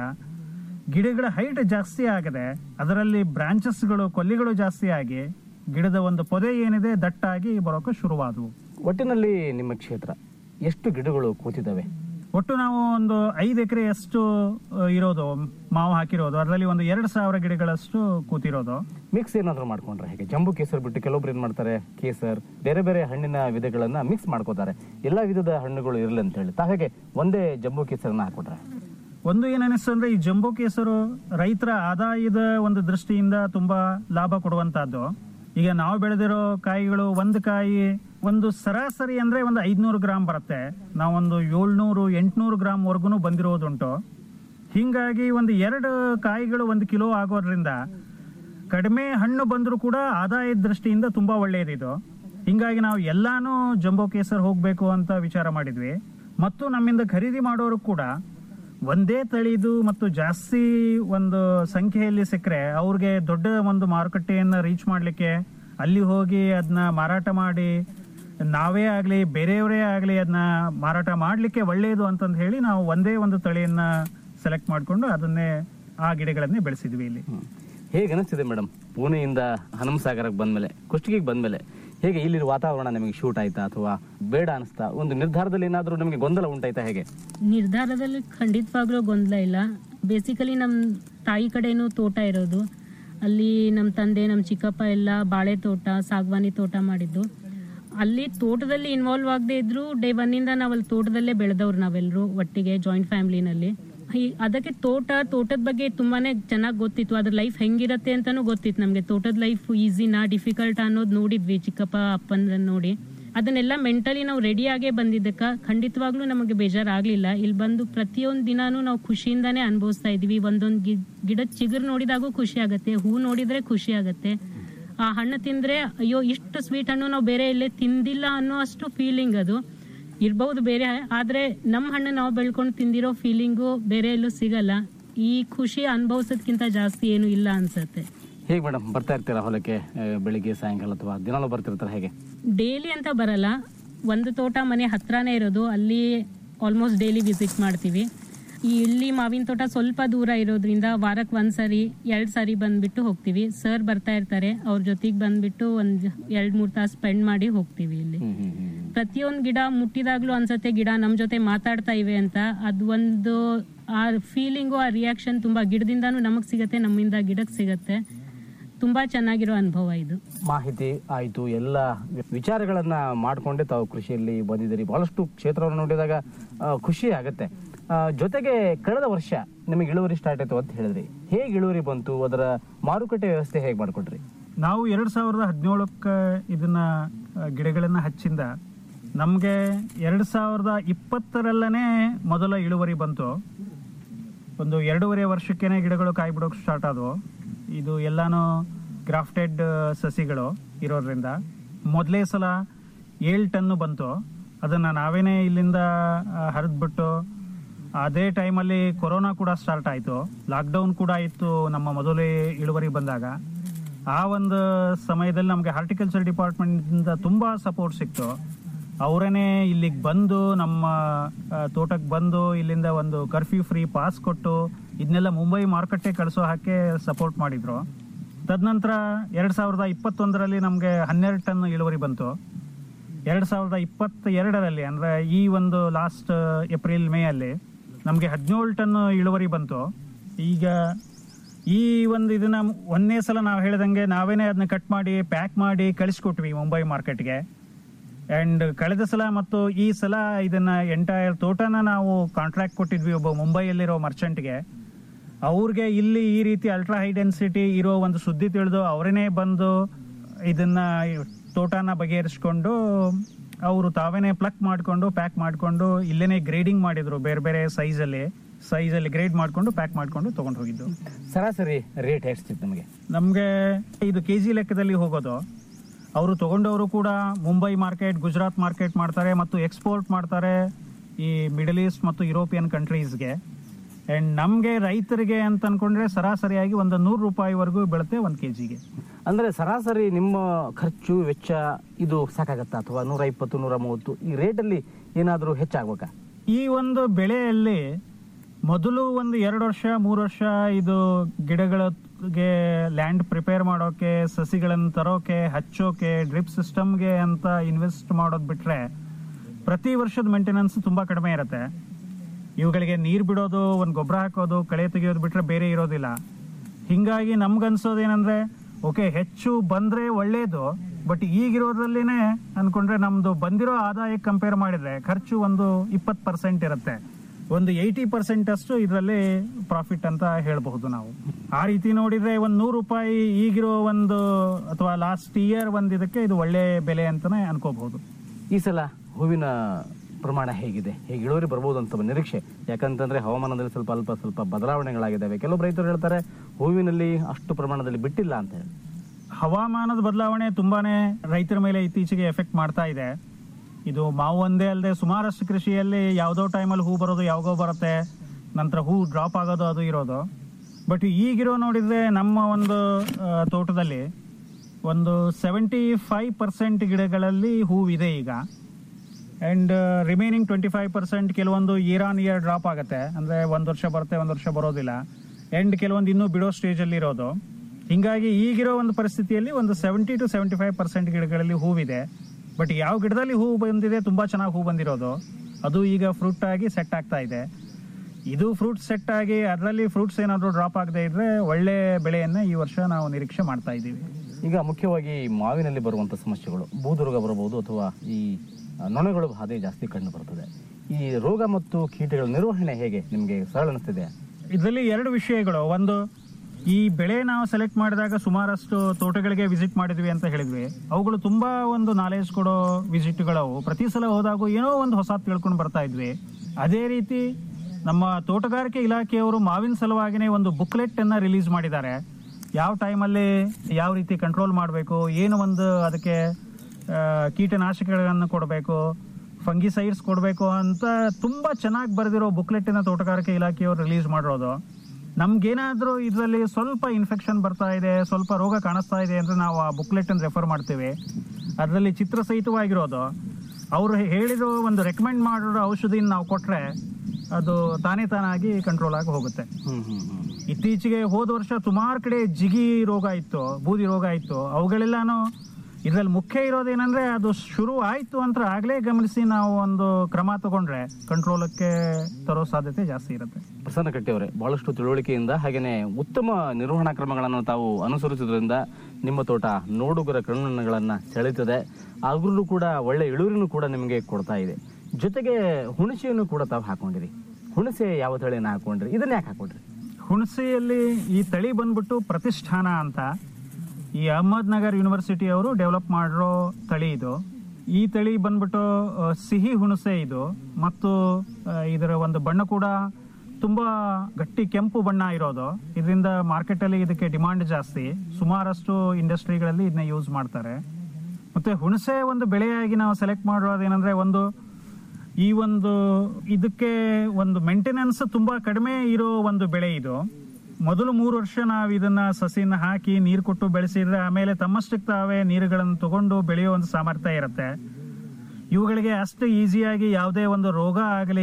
ಗಿಡಗಳ ಹೈಟ್ ಜಾಸ್ತಿ ಆಗದೆ ಅದರಲ್ಲಿ ಬ್ರಾಂಚಸ್ಗಳು ಕೊಲ್ಲಿಗಳು ಜಾಸ್ತಿ ಆಗಿ ಗಿಡದ ಒಂದು ಪೊದೆ ಏನಿದೆ ದಟ್ಟಾಗಿ ಬರೋಕೆ ಶುರುವಾದವು ಒಟ್ಟಿನಲ್ಲಿ ನಿಮ್ಮ ಕ್ಷೇತ್ರ ಎಷ್ಟು ಗಿಡಗಳು ಕೂತಿದ್ದಾವೆ ಒಟ್ಟು ನಾವು ಒಂದು ಐದು ಎಕರೆ ಅಷ್ಟು ಆ, ಇರೋದು ಮಾವು ಹಾಕಿರೋದು ಅದರಲ್ಲಿ ಒಂದು ಎರಡು ಸಾವಿರ ಗಿಡಗಳಷ್ಟು ಕೂತಿರೋದು ಮಿಕ್ಸ್ ಏನಾದ್ರು ಮಾಡ್ಕೊಂಡ್ರೆ ಹೇಗೆ ಜಂಬು ಕೇಸರ್ ಬಿಟ್ಟು ಕೆಲವೊಬ್ರು ಏನ್ ಮಾಡ್ತಾರೆ ಕೇಸರ್ ಬೇರೆ ಬೇರೆ ಹಣ್ಣಿನ ವಿಧಗಳನ್ನ ಮಿಕ್ಸ್ ಮಾಡ್ಕೋತಾರೆ ಎಲ್ಲಾ ವಿಧದ ಹಣ್ಣುಗಳು ಇರಲಿ ಅಂತ ಹೇಳಿ ತಾ ಹಾಗೆ ಒಂದೇ ಜಂಬು ಕೇಸರ್ನ ಹಾಕೊಟ್ರೆ ಒಂದು ಏನನಿಸ್ತು ಅಂದ್ರೆ ಈ ಜಂಬೋ ಕೇಸರು ರೈತರ ಆದಾಯದ ಒಂದು ದೃಷ್ಟಿಯಿಂದ ತುಂಬಾ ಲಾಭ ಕೊಡುವಂತಹದ್ದು ಈಗ ನಾವು ಬೆಳೆದಿರೋ ಕಾಯಿಗಳು ಒಂದು ಕಾಯಿ ಒಂದು ಸರಾಸರಿ ಅಂದ್ರೆ ಒಂದು ಐದ್ನೂರು ಗ್ರಾಮ್ ಬರುತ್ತೆ ನಾವೊಂದು ಏಳ್ನೂರು ಎಂಟ್ನೂರು ಗ್ರಾಮ್ ವರ್ಗುನು ಬಂದಿರೋದುಂಟು ಹಿಂಗಾಗಿ ಒಂದು ಎರಡು ಕಾಯಿಗಳು ಒಂದು ಕಿಲೋ ಆಗೋದ್ರಿಂದ ಕಡಿಮೆ ಹಣ್ಣು ಬಂದರೂ ಕೂಡ ಆದಾಯದ ದೃಷ್ಟಿಯಿಂದ ತುಂಬಾ ಒಳ್ಳೆಯದಿದು ಹಿಂಗಾಗಿ ನಾವು ಎಲ್ಲಾನು ಜಂಬೋ ಕೇಸರ್ ಹೋಗ್ಬೇಕು ಅಂತ ವಿಚಾರ ಮಾಡಿದ್ವಿ ಮತ್ತು ನಮ್ಮಿಂದ ಖರೀದಿ ಮಾಡೋರು ಕೂಡ ಒಂದೇ ತಳಿದು ಮತ್ತು ಜಾಸ್ತಿ ಒಂದು ಸಂಖ್ಯೆಯಲ್ಲಿ ಸಿಕ್ಕರೆ ಅವ್ರಿಗೆ ದೊಡ್ಡ ಒಂದು ಮಾರುಕಟ್ಟೆಯನ್ನ ರೀಚ್ ಮಾಡಲಿಕ್ಕೆ ಅಲ್ಲಿ ಹೋಗಿ ಅದನ್ನ ಮಾರಾಟ ಮಾಡಿ ನಾವೇ ಆಗಲಿ ಬೇರೆಯವರೇ ಆಗಲಿ ಅದನ್ನ ಮಾರಾಟ ಮಾಡಲಿಕ್ಕೆ ಒಳ್ಳೆಯದು ಅಂತಂದು ಹೇಳಿ ನಾವು ಒಂದೇ ಒಂದು ತಳಿಯನ್ನ ಸೆಲೆಕ್ಟ್ ಮಾಡಿಕೊಂಡು ಅದನ್ನೇ ಆ ಗಿಡಗಳನ್ನೇ ಬೆಳೆಸಿದ್ವಿ ಇಲ್ಲಿ ಹೇಗೆ ಅನಿಸ್ತಿದೆ ಮೇಡಮ್ ಪುಣೆಯಿಂದ ಹನುಮಸಾಗರಕ್ಕೆ ಬಂದ್ಮೇಲೆ ಕುಷ್ಟಗಿಗೆ ಬಂದ್ಮೇಲೆ ಹೇಗೆ ಇಲ್ಲಿ ವಾತಾವರಣ ನಿಮಗೆ ಶೂಟ್ ಆಯ್ತಾ ಅಥವಾ ಬೇಡ ಅನಿಸ್ತಾ ಒಂದು ನಿರ್ಧಾರದಲ್ಲಿ ಏನಾದರೂ ನಿಮಗೆ ಗೊಂದಲ ಉಂಟಾಯ್ತಾ ಹೇಗೆ ನಿರ್ಧಾರದಲ್ಲಿ ಖಂಡಿತವಾಗ್ಲೂ ಗೊಂದಲ ಇಲ್ಲ ಬೇಸಿಕಲಿ ನಮ್ಮ ತಾಯಿ ಕಡೆನೂ ತೋಟ ಇರೋದು ಅಲ್ಲಿ ನಮ್ಮ ತಂದೆ ನಮ್ಮ ಚಿಕ್ಕಪ್ಪ ಎಲ್ಲ ಬಾಳೆ ತೋಟ ಸಾಗವಾನಿ ತೋಟ ಮಾಡಿದ್ದು ಅಲ್ಲಿ ತೋಟದಲ್ಲಿ ಇನ್ವಾಲ್ವ್ ಆಗದೆ ಇದ್ರು ಡೇ ಒನ್ನಿಂದ ನಾವು ಅಲ್ಲಿ ತೋಟದಲ್ಲೇ ಬೆಳೆದವ್ರು ನಾವೆಲ್ಲರೂ ಒಟ್ಟಿಗೆ ಜಾಯಿಂಟ್ ಫ್ಯಾಮಿಲಿನಲ್ಲಿ ಅದಕ್ಕೆ ತೋಟ ತೋಟದ ಬಗ್ಗೆ ತುಂಬಾನೇ ಚೆನ್ನಾಗಿ ಗೊತ್ತಿತ್ತು ಅದ್ರ ಲೈಫ್ ಹೆಂಗಿರತ್ತೆ ಅಂತಾನೂ ಗೊತ್ತಿತ್ತು ನಮಗೆ ತೋಟದ ಲೈಫ್ ಈಸಿನಾ ಡಿಫಿಕಲ್ಟ್ ಅನ್ನೋದು ನೋಡಿದ್ವಿ ಚಿಕ್ಕಪ್ಪ ಅಪ್ಪನ ನೋಡಿ ಅದನ್ನೆಲ್ಲ ಮೆಂಟಲಿ ನಾವು ರೆಡಿ ಆಗೇ ಬಂದಿದ್ದಕ್ಕ ಖಂಡಿತವಾಗ್ಲೂ ನಮಗೆ ಬೇಜಾರಾಗ್ಲಿಲ್ಲ ಇಲ್ಲಿ ಬಂದು ಪ್ರತಿಯೊಂದು ದಿನಾನು ನಾವು ಖುಷಿಯಿಂದಾನೇ ಅನುಭವಿಸ್ತಾ ಇದೀವಿ ಒಂದೊಂದು ಗಿಡದ ಚಿಗುರು ನೋಡಿದಾಗೂ ಖುಷಿ ಆಗತ್ತೆ ಹೂ ನೋಡಿದ್ರೆ ಖುಷಿ ಆಗತ್ತೆ ಆ ಹಣ್ಣು ತಿಂದ್ರೆ ಅಯ್ಯೋ ಇಷ್ಟು ಸ್ವೀಟ್ ಹಣ್ಣು ನಾವು ಬೇರೆ ಎಲ್ಲೇ ತಿಂದಿಲ್ಲ ಅನ್ನೋ ಅಷ್ಟು ಫೀಲಿಂಗ್ ಅದು ಇರ್ಬಹುದು ಬೇರೆ ಆದ್ರೆ ನಮ್ಮ ಹಣ್ಣು ನಾವು ಬೆಳ್ಕೊಂಡು ತಿಂದಿರೋ ಫೀಲಿಂಗು ಬೇರೆ ಎಲ್ಲೂ ಸಿಗಲ್ಲ ಈ ಖುಷಿ ಅನುಭವಿಸೋದ್ಕಿಂತ ಜಾಸ್ತಿ ಏನು ಇಲ್ಲ ಅನ್ಸತ್ತೆ ಹೇಗೆ ಮೇಡಮ್ ಬರ್ತಾ ಇರ್ತೀರಾ ಹೊಲಕ್ಕೆ ಆ, ಬೆಳಿಗ್ಗೆ ಸಾಯಂಕಾಲ ಅಥವಾ ದಿನಾಲೂ ಬರ್ತಿರ್ತಾರೆ ಹೇಗೆ ಡೈಲಿ ಅಂತ ಬರಲ್ಲ ಒಂದು ತೋಟ ಮನೆ ಹತ್ರನೇ ಇರೋದು ಅಲ್ಲಿ ಆಲ್ಮೋಸ್ಟ್ ಡೈಲಿ ವಿಸಿಟ್ ಮಾಡ್ತೀವಿ ಈ ಇಲ್ಲಿ ಮಾವಿನ ತೋಟ ಸ್ವಲ್ಪ ದೂರ ಇರೋದ್ರಿಂದ ವಾರಕ್ಕೆ ಒಂದ್ಸರಿ ಎರಡ್ ಸಾರಿ ಬಂದ್ಬಿಟ್ಟು ಹೋಗ್ತೀವಿ ಸರ್ ಬರ್ತಾ ಇರ್ತಾರೆ ಅವ್ರ ಜೊತೆಗೆ ಬಂದ್ಬಿಟ್ಟು ಒಂದ್ ಎರಡ್ ಮೂರ್ ತಾಸು ಸ್ಪೆಂಡ್ ಮಾಡಿ ಹೋಗ್ತೀವಿ ಇಲ್ಲಿ ಪ್ರತಿಯೊಂದು ಗಿಡ ಮುಟ್ಟಿದಾಗ್ಲೂ ಅನ್ಸತ್ತೆ ಗಿಡ ನಮ್ ಜೊತೆ ಮಾತಾಡ್ತಾ ಇವೆ ಅಂತ ಅದ್ ಒಂದು ಆ ಫೀಲಿಂಗು ಆ ರಿಯಾಕ್ಷನ್ ತುಂಬಾ ಗಿಡದಿಂದಾನು ನಮಗ್ ಸಿಗತ್ತೆ ನಮ್ಮಿಂದ ಗಿಡಕ್ಕೆ ಸಿಗತ್ತೆ ತುಂಬಾ ಚೆನ್ನಾಗಿರೋ ಅನುಭವ ಇದು ಮಾಹಿತಿ ಆಯಿತು ಎಲ್ಲ ವಿಚಾರಗಳನ್ನ ಮಾಡಿಕೊಂಡೇ ತಾವು ಕೃಷಿಯಲ್ಲಿ ಬಂದಿದ್ದೀರಿ ಬಹಳಷ್ಟು ಕ್ಷೇತ್ರವನ್ನು ನೋಡಿದಾಗ ಆ, ಖುಷಿ ಆಗತ್ತೆ ಆ, ಜೊತೆಗೆ ಕಳೆದ ವರ್ಷ ನಿಮಗೆ ಇಳುವರಿ ಸ್ಟಾರ್ಟ್ ಆಯ್ತು ಅಂತ ಹೇಳಿದ್ರಿ ಹೇಗೆ ಇಳುವರಿ ಬಂತು ಅದರ ಮಾರುಕಟ್ಟೆ ವ್ಯವಸ್ಥೆ ಹೇಗೆ ಮಾಡ್ಕೊಟ್ರಿ ನಾವು ಎರಡು ಸಾವಿರದ ಹದಿನೇಳಕ್ಕೆ ಇದನ್ನ ಆ, ಗಿಡಗಳನ್ನ ಹಚ್ಚಿಂದ ನಮಗೆ ಎರಡು ಸಾವಿರದ ಇಪ್ಪತ್ತರಲ್ಲೇ ಮೊದಲ ಇಳುವರಿ ಬಂತು ಒಂದು ಎರಡೂವರೆ ವರ್ಷಕ್ಕೇನೆ ಗಿಡಗಳು ಕಾಯಿ ಬಿಡೋಕೆ ಸ್ಟಾರ್ಟ್ ಆದವು ಇದು ಎಲ್ಲಾನು ಗ್ರಾಫ್ಟೆಡ್ ಸಸಿಗಳು ಇರೋದ್ರಿಂದ ಮೊದಲೇ ಸಲ ಏಳು ಟನ್ನು ಬಂತು ಅದನ್ನು ನಾವೇನೇ ಇಲ್ಲಿಂದ ಹರಿದ್ಬಿಟ್ಟು ಅದೇ ಟೈಮಲ್ಲಿ ಕೊರೋನಾ ಕೂಡ ಸ್ಟಾರ್ಟ್ ಆಯಿತು ಲಾಕ್ಡೌನ್ ಕೂಡ ಇತ್ತು ನಮ್ಮ ಮೊದಲೇ ಇಳುವರಿ ಬಂದಾಗ ಆ ಒಂದು ಸಮಯದಲ್ಲಿ ನಮಗೆ ಹಾರ್ಟಿಕಲ್ಚರ್ ಡಿಪಾರ್ಟ್ಮೆಂಟಿಂದ ತುಂಬ ಸಪೋರ್ಟ್ ಸಿಕ್ತು ಅವರೇನೆ ಇಲ್ಲಿಗೆ ಬಂದು ನಮ್ಮ ತೋಟಕ್ಕೆ ಬಂದು ಇಲ್ಲಿಂದ ಒಂದು ಕರ್ಫ್ಯೂ ಫ್ರೀ ಪಾಸ್ ಕೊಟ್ಟು ಇದನ್ನೆಲ್ಲ ಮುಂಬೈ ಮಾರುಕಟ್ಟೆ ಕಳಿಸೋ ಹಾಕಿ ಸಪೋರ್ಟ್ ಮಾಡಿದ್ರು ತದನಂತರ ಎರಡು ಸಾವಿರದ ಇಪ್ಪತ್ತೊಂದರಲ್ಲಿ ನಮಗೆ ಹನ್ನೆರಡು ಟನ್ ಇಳುವರಿ ಬಂತು ಎರಡು ಸಾವಿರದ ಇಪ್ಪತ್ತ ಎರಡರಲ್ಲಿ ಅಂದರೆ ಈ ಒಂದು ಲಾಸ್ಟ್ ಏಪ್ರಿಲ್ ಮೇ ಅಲ್ಲಿ ನಮಗೆ ಹದಿನೇಳು ಟನ್ ಇಳುವರಿ ಬಂತು ಈಗ ಈ ಒಂದು ಇದನ್ನ ಒಂದೇ ಸಲ ನಾವು ಹೇಳ್ದಂಗೆ ನಾವೇನೇ ಅದನ್ನ ಕಟ್ ಮಾಡಿ ಪ್ಯಾಕ್ ಮಾಡಿ ಕಳಿಸ್ಕೊಟ್ವಿ ಮುಂಬೈ ಮಾರ್ಕೆಟ್ಗೆ ಆ್ಯಂಡ್ ಕಳೆದ ಸಲ ಮತ್ತು ಈ ಸಲ ಇದನ್ನ ಎಂಟೈರ್ ತೋಟನ ನಾವು ಕಾಂಟ್ರಾಕ್ಟ್ ಕೊಟ್ಟಿದ್ವಿ ಒಬ್ಬ ಮುಂಬೈಯಲ್ಲಿರೋ ಮರ್ಚೆಂಟ್ಗೆ ಅವ್ರಿಗೆ ಇಲ್ಲಿ ಈ ರೀತಿ ಅಲ್ಟ್ರಾ ಹೈ ಡೆನ್ಸಿಟಿ ಇರೋ ಒಂದು ಸುದ್ದಿ ತಿಳಿದು ಅವರೇನೆ ಬಂದು ಇದನ್ನ ತೋಟನ ಬಗೆಹರಿಸ್ಕೊಂಡು ಅವರು ತಾವೇನೆ ಪ್ಲಕ್ ಮಾಡಿಕೊಂಡು ಪ್ಯಾಕ್ ಮಾಡಿಕೊಂಡು ಇಲ್ಲೇನೆ ಗ್ರೇಡಿಂಗ್ ಮಾಡಿದ್ರು ಬೇರೆ ಬೇರೆ ಸೈಜಲ್ಲಿ ಸೈಜಲ್ಲಿ ಗ್ರೇಡ್ ಮಾಡಿಕೊಂಡು ಪ್ಯಾಕ್ ಮಾಡಿಕೊಂಡು ತಗೊಂಡು ಹೋಗಿದ್ದು ಸರಾಸರಿ ರೇಟ್ ಎಷ್ಟಿತ್ತು ನಿಮಗೆ ನಮಗೆ ಇದು ಕೆ ಜಿ ಲೆಕ್ಕದಲ್ಲಿ ಹೋಗೋದು ಅವರು ತಗೊಂಡವರು ಕೂಡ ಮುಂಬೈ ಮಾರ್ಕೆಟ್ ಗುಜರಾತ್ ಮಾರ್ಕೆಟ್ ಮಾಡ್ತಾರೆ ಮತ್ತು ಎಕ್ಸ್ಪೋರ್ಟ್ ಮಾಡ್ತಾರೆ ಈ ಮಿಡಲ್ ಈಸ್ಟ್ ಮತ್ತು ಯುರೋಪಿಯನ್ ಕಂಟ್ರೀಸ್ಗೆ ಆ್ಯಂಡ್ ನಮಗೆ ರೈತರಿಗೆ ಅಂತ ಅನ್ಕೊಂಡ್ರೆ ಸರಾಸರಿಯಾಗಿ ಒಂದು ನೂರು ರೂಪಾಯಿವರೆಗೂ ಬೀಳುತ್ತೆ ಒಂದು ಕೆ ಜಿಗೆ ಅಂದ್ರೆ ಸರಾಸರಿ ನಿಮ್ಮ ಖರ್ಚು ವೆಚ್ಚ ಇದು ಸಾಕಾಗತ್ತಾ ಅಥವಾ ನೂರ ಇಪ್ಪತ್ತು ನೂರ ಮೂವತ್ತು ಈ ರೇಟಲ್ಲಿ ಏನಾದರೂ ಹೆಚ್ಚಾಗ್ಬೇಕಾ ಈ ಒಂದು ಬೆಳೆಯಲ್ಲಿ ಮೊದಲು ಒಂದು ಎರಡು ವರ್ಷ ಮೂರು ವರ್ಷ ಇದು ಗಿಡಗಳಿಗೆ ಲ್ಯಾಂಡ್ ಪ್ರಿಪೇರ್ ಮಾಡೋಕೆ ಸಸಿಗಳನ್ನು ತರೋಕೆ ಹಚ್ಚೋಕೆ ಡ್ರಿಪ್ ಸಿಸ್ಟಮ್ಗೆ ಅಂತ ಇನ್ವೆಸ್ಟ್ ಮಾಡೋದು ಬಿಟ್ರೆ ಪ್ರತಿ ವರ್ಷದ ಮೇಂಟೆನೆನ್ಸ್ ತುಂಬಾ ಕಡಿಮೆ ಇರುತ್ತೆ ಇವುಗಳಿಗೆ ನೀರು ಬಿಡೋದು ಒಂದು ಗೊಬ್ಬರ ಹಾಕೋದು ಕಳೆ ತೆಗೆಯೋದು ಬಿಟ್ರೆ ಬೇರೆ ಇರೋದಿಲ್ಲ ಹಿಂಗಾಗಿ ನಮ್ಗನ್ಸೋದೇನಂದ್ರೆ ಓಕೆ ಹೆಚ್ಚು ಬಂದ್ರೆ ಒಳ್ಳೇದು ಬಟ್ ಈಗಿರೋದ್ರಲ್ಲಿನೇ ಅನ್ಕೊಂಡ್ರೆ ನಮ್ದು ಬಂದಿರೋ ಆದಾಯಕ್ಕೆ ಕಂಪೇರ್ ಮಾಡಿದ್ರೆ ಖರ್ಚು ಒಂದು ಇಪ್ಪತ್ತು ಪರ್ಸೆಂಟ್ ಇರುತ್ತೆ ಒಂದು ಏಯ್ಟಿ ಪರ್ಸೆಂಟ್ ಅಷ್ಟು ಇದರಲ್ಲಿ ಪ್ರಾಫಿಟ್ ಅಂತ ಹೇಳಬಹುದು ನಾವು ಆ ರೀತಿ ನೋಡಿದ್ರೆ ಒಂದು ನೂರು ರೂಪಾಯಿ ಈಗಿರೋ ಒಂದು ಅಥವಾ ಲಾಸ್ಟ್ ಇಯರ್ ಒಂದು ಇದಕ್ಕೆ ಇದು ಒಳ್ಳೆ ಬೆಲೆ ಅಂತಾನೆ ಅನ್ಕೋಬಹುದು ಈ ಸಲ ಹೂವಿನ ಪ್ರಮಾಣ ಹೇಗಿದೆ ಹೇಗೆ ಇಳುವರಿ ಬರ್ಬೋದು ಅಂತ ನಿರೀಕ್ಷೆ ಯಾಕಂತಂದ್ರೆ ಹವಾಮಾನದಲ್ಲಿ ಸ್ವಲ್ಪ ಅಲ್ಪ ಸ್ವಲ್ಪ ಬದಲಾವಣೆಗಳಾಗಿದ್ದಾವೆ ಕೆಲವೊಬ್ಬ ರೈತರು ಹೇಳ್ತಾರೆ ಹೂವಿನಲ್ಲಿ ಅಷ್ಟು ಪ್ರಮಾಣದಲ್ಲಿ ಬಿಟ್ಟಿಲ್ಲ ಅಂತ ಹೇಳಿ ಹವಾಮಾನದ ಬದಲಾವಣೆ ತುಂಬಾನೇ ರೈತರ ಮೇಲೆ ಇತ್ತೀಚೆಗೆ ಎಫೆಕ್ಟ್ ಮಾಡ್ತಾ ಇದೆ ಇದು ಮಾವು ಒಂದೇ ಅಲ್ಲದೆ ಸುಮಾರಷ್ಟು ಕೃಷಿಯಲ್ಲಿ ಯಾವುದೋ ಟೈಮಲ್ಲಿ ಹೂ ಬರೋದು ಯಾವಾಗೋ ಬರುತ್ತೆ ನಂತರ ಹೂ ಡ್ರಾಪ್ ಆಗೋದು ಅದು ಇರೋದು ಬಟ್ ಈಗಿರೋ ನೋಡಿದ್ರೆ ನಮ್ಮ ಒಂದು ಆ, ತೋಟದಲ್ಲಿ ಒಂದು ಸೆವೆಂಟಿ ಫೈವ್ ಪರ್ಸೆಂಟ್ ಗಿಡಗಳಲ್ಲಿ ಹೂವಿದೆ ಈಗ and remaining twenty five percent ಕೆಲವೊಂದು ಇಯರ್ ಆನ್ ಇಯರ್ ಡ್ರಾಪ್ ಆಗುತ್ತೆ ಅಂದರೆ ಒಂದು ವರ್ಷ ಬರುತ್ತೆ ಒಂದು ವರ್ಷ ಬರೋದಿಲ್ಲ ಆ್ಯಂಡ್ ಕೆಲವೊಂದು ಇನ್ನೂ ಬಿಡೋ ಸ್ಟೇಜಲ್ಲಿ ಇರೋದು ಹಿಂಗಾಗಿ ಈಗಿರೋ ಒಂದು ಪರಿಸ್ಥಿತಿಯಲ್ಲಿ ಒಂದು seventy to seventy five percent ಗಿಡಗಳಲ್ಲಿ ಹೂವಿದೆ ಬಟ್ ಯಾವ ಗಿಡದಲ್ಲಿ ಹೂ ಬಂದಿದೆ ತುಂಬ ಚೆನ್ನಾಗಿ ಹೂ ಬಂದಿರೋದು ಅದು ಈಗ ಫ್ರೂಟ್ ಆಗಿ ಸೆಟ್ ಆಗ್ತಾ ಇದೆ ಇದು ಫ್ರೂಟ್ ಸೆಟ್ ಆಗಿ ಅದರಲ್ಲಿ ಫ್ರೂಟ್ಸ್ ಏನಾದರೂ ಡ್ರಾಪ್ ಆಗದೆ ಇದ್ರೆ ಒಳ್ಳೆ ಬೆಳೆಯನ್ನು ಈ ವರ್ಷ ನಾವು ನಿರೀಕ್ಷೆ ಮಾಡ್ತಾ ಇದ್ದೀವಿ ಈಗ ಮುಖ್ಯವಾಗಿ ಮಾವಿನಲ್ಲಿ ಬರುವಂತ ಸಮಸ್ಯೆಗಳು ಬೂದುರೋಗ ಬರಬಹುದು ಅಥವಾ ಈ ಆ, ನೊಣಗಳು ಬಾಧೆ ಜಾಸ್ತಿ ಕಂಡು ಬರ್ತದೆ ಈ ರೋಗ ಮತ್ತು ಕೀಟಗಳ ನಿರ್ವಹಣೆ ಹೇಗೆ ನಿಮಗೆ ಸರಳ ಅನಿಸ್ತಿದೆ ಇದರಲ್ಲಿ ಎರಡು ವಿಷಯಗಳು ಒಂದು ಈ ಬೆಳೆ ನಾವು ಸೆಲೆಕ್ಟ್ ಮಾಡಿದಾಗ ಸುಮಾರಷ್ಟು ತೋಟಗಳಿಗೆ ವಿಸಿಟ್ ಮಾಡಿದ್ವಿ ಅಂತ ಹೇಳಿದ್ವಿ ಅವುಗಳು ತುಂಬಾ ಒಂದು ನಾಲೆಜ್ ಕೊಡೋ ವಿಸಿಟ್ಗಳವು ಪ್ರತಿ ಸಲ ಹೋದಾಗೂ ಏನೋ ಒಂದು ಹೊಸ ತಿಳ್ಕೊಂಡು ಬರ್ತಾ ಇದ್ವಿ ಅದೇ ರೀತಿ ನಮ್ಮ ತೋಟಗಾರಿಕೆ ಇಲಾಖೆಯವರು ಮಾವಿನ ಸಲುವಾಗಿನೇ ಒಂದು ಬುಕ್ಲೆಟ್ ಅನ್ನ ರಿಲೀಸ್ ಮಾಡಿದ್ದಾರೆ ಯಾವ ಟೈಮಲ್ಲಿ ಯಾವ ರೀತಿ ಕಂಟ್ರೋಲ್ ಮಾಡಬೇಕು ಏನು ಒಂದು ಅದಕ್ಕೆ ಆ, ಕೀಟನಾಶಕಗಳನ್ನು ಕೊಡಬೇಕು ಫಂಗಿಸೈಡ್ಸ್ ಕೊಡಬೇಕು ಅಂತ ತುಂಬಾ ಚೆನ್ನಾಗಿ ಬರೆದಿರೋ ಬುಕ್ಲೆಟ್ಟಿನ ತೋಟಗಾರಿಕೆ ಇಲಾಖೆಯವರು ರಿಲೀಸ್ ಮಾಡಿರೋದು ನಮ್ಗೇನಾದ್ರೂ ಇದರಲ್ಲಿ ಸ್ವಲ್ಪ ಇನ್ಫೆಕ್ಷನ್ ಬರ್ತಾ ಇದೆ ಸ್ವಲ್ಪ ರೋಗ ಕಾಣಿಸ್ತಾ ಇದೆ ಅಂದ್ರೆ ನಾವು ಆ ಬುಕ್ಲೆಟ್ ಅನ್ನು ರೆಫರ್ ಮಾಡ್ತೀವಿ ಅದರಲ್ಲಿ ಚಿತ್ರ ಸಹಿತವಾಗಿರೋದು ಅವರು ಹೇಳಿರೋ ಒಂದು ರೆಕಮೆಂಡ್ ಮಾಡಿರೋ ಔಷಧಿನ ನಾವು ಕೊಟ್ರೆ ಅದು ತಾನೇ ತಾನಾಗಿ ಕಂಟ್ರೋಲ್ ಆಗಿ ಹೋಗುತ್ತೆ ಇತ್ತೀಚೆಗೆ ಹೋದ ವರ್ಷ ಸುಮಾರು ಕಡೆ ಜಿಗಿ ರೋಗ ಇತ್ತು ಬೂದಿ ರೋಗ ಇತ್ತು ಅವುಗಳೆಲ್ಲಾನು ಇದ್ರಲ್ಲಿ ಮುಖ್ಯ ಇರೋದೇನಂದ್ರೆ ಅದು ಶುರು ಆಯ್ತು ಅಂತ ಆಗ್ಲೇ ಗಮನಿಸಿ ನಾವು ಒಂದು ಕ್ರಮ ತಗೊಂಡ್ರೆ ಕಂಟ್ರೋಲಕ್ಕೆ ತರೋ ಸಾಧ್ಯತೆ ಜಾಸ್ತಿ ಇರುತ್ತೆ ಪ್ರಸನ್ನ ಕಟ್ಟಿ ಅವರೇ ಬಹಳಷ್ಟು ತಿಳುವಳಿಕೆಯಿಂದ ಹಾಗೇನೆ ಉತ್ತಮ ನಿರ್ವಹಣಾ ಕ್ರಮಗಳನ್ನು ತಾವು ಅನುಸರಿಸುವುದರಿಂದ ನಿಮ್ಮ ತೋಟ ನೋಡುಗರ ಕಣ್ಣುಗಳನ್ನ ಸೆಳೆಯುತ್ತದೆ ಆದ್ರೂ ಕೂಡ ಒಳ್ಳೆ ಇಳುವರಿನೂ ಕೂಡ ನಿಮಗೆ ಕೊಡ್ತಾ ಇದೆ ಜೊತೆಗೆ ಹುಣಸೆಯನ್ನು ಕೂಡ ತಾವು ಹಾಕೊಂಡಿರಿ ಹುಣಸೆ ಯಾವ ತಳಿಯನ್ನು ಹಾಕೊಂಡ್ರಿ ಇದನ್ನ ಯಾಕೆ ಹಾಕೊಂಡ್ರಿ ಹುಣಸೆಯಲ್ಲಿ ಈ ತಳಿ ಬಂದ್ಬಿಟ್ಟು ಪ್ರತಿಷ್ಠಾನ ಅಂತ ಈ ಅಹಮದ್ ನಗರ್ ಯೂನಿವರ್ಸಿಟಿ ಅವರು ಡೆವಲಪ್ ಮಾಡಿರೋ ತಳಿ ಇದು ಈ ತಳಿ ಬಂದ್ಬಿಟ್ಟು ಆ, ಸಿಹಿ ಹುಣಸೆ ಇದು ಮತ್ತು ಆ, ಇದರ ಒಂದು ಬಣ್ಣ ಕೂಡ ತುಂಬಾ ಗಟ್ಟಿ ಕೆಂಪು ಬಣ್ಣ ಇರೋದು ಇದರಿಂದ ಮಾರ್ಕೆಟಲ್ಲಿ ಇದಕ್ಕೆ ಡಿಮಾಂಡ್ ಜಾಸ್ತಿ ಸುಮಾರಷ್ಟು ಇಂಡಸ್ಟ್ರಿಗಳಲ್ಲಿ ಇದನ್ನ ಯೂಸ್ ಮಾಡ್ತಾರೆ ಮತ್ತೆ ಹುಣಸೆ ಒಂದು ಬೆಳೆಯಾಗಿ ನಾವು ಸೆಲೆಕ್ಟ್ ಮಾಡಿರೋದೇನೆಂದ್ರೆ ಒಂದು ಈ ಒಂದು ಇದಕ್ಕೆ ಒಂದು ಮೇಂಟೆನೆನ್ಸ್ ತುಂಬಾ ಕಡಿಮೆ ಇರೋ ಒಂದು ಬೆಳೆ ಇದು ಮೊದಲು ಮೂರು ವರ್ಷ ನಾವು ಇದನ್ನ ಸಸಿನ ಹಾಕಿ ನೀರು ಕೊಟ್ಟು ಬೆಳೆಸಿದ್ರೆ ಆಮೇಲೆ ತಮ್ಮಷ್ಟಕ್ಕೆ ತಾವೇ ನೀರುಗಳನ್ನು ತಗೊಂಡು ಬೆಳೆಯೋ ಒಂದು ಸಾಮರ್ಥ್ಯ ಇರುತ್ತೆ ಇವುಗಳಿಗೆ ಅಷ್ಟು ಈಸಿಯಾಗಿ ಯಾವುದೇ ಒಂದು ರೋಗ ಆಗಲಿ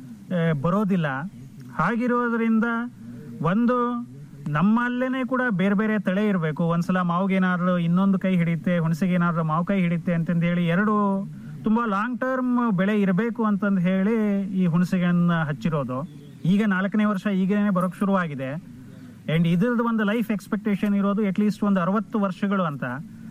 ಬರೋದಿಲ್ಲ ಹಾಗಿರೋದ್ರಿಂದ ಒಂದು ನಮ್ಮಲ್ಲೇನೆ ಕೂಡ ಬೇರೆ ಬೇರೆ ತಳೆ ಇರಬೇಕು ಒಂದ್ಸಲ ಮಾವಿಗೆ ಏನಾದ್ರು ಇನ್ನೊಂದು ಕೈ ಹಿಡಿಯುತ್ತೆ ಹುಣಸೆಗೆ ಏನಾದ್ರು ಮಾವು ಕೈ ಹಿಡಿಯುತ್ತೆ ಅಂತಂದು ಹೇಳಿ ಎರಡು ತುಂಬಾ ಲಾಂಗ್ ಟರ್ಮ್ ಬೆಳೆ ಇರಬೇಕು ಅಂತಂದು ಹೇಳಿ ಈ ಹುಣಸೆಗೆಯನ್ನ ಹಚ್ಚಿರೋದು ಈಗ ನಾಲ್ಕನೇ ವರ್ಷ ಈಗೇನೆ ಬರೋಕ್ ಶುರುವಾಗಿದೆ ಅಂಡ್ ಇದ್ರದ್ದು ಒಂದು ಲೈಫ್ ಎಕ್ಸ್ಪೆಕ್ಟೇಷನ್ ಇರೋದು ಅಟ್ಲೀಸ್ಟ್ ಒಂದು ಅರವತ್ತು ವರ್ಷಗಳು ಅಂತ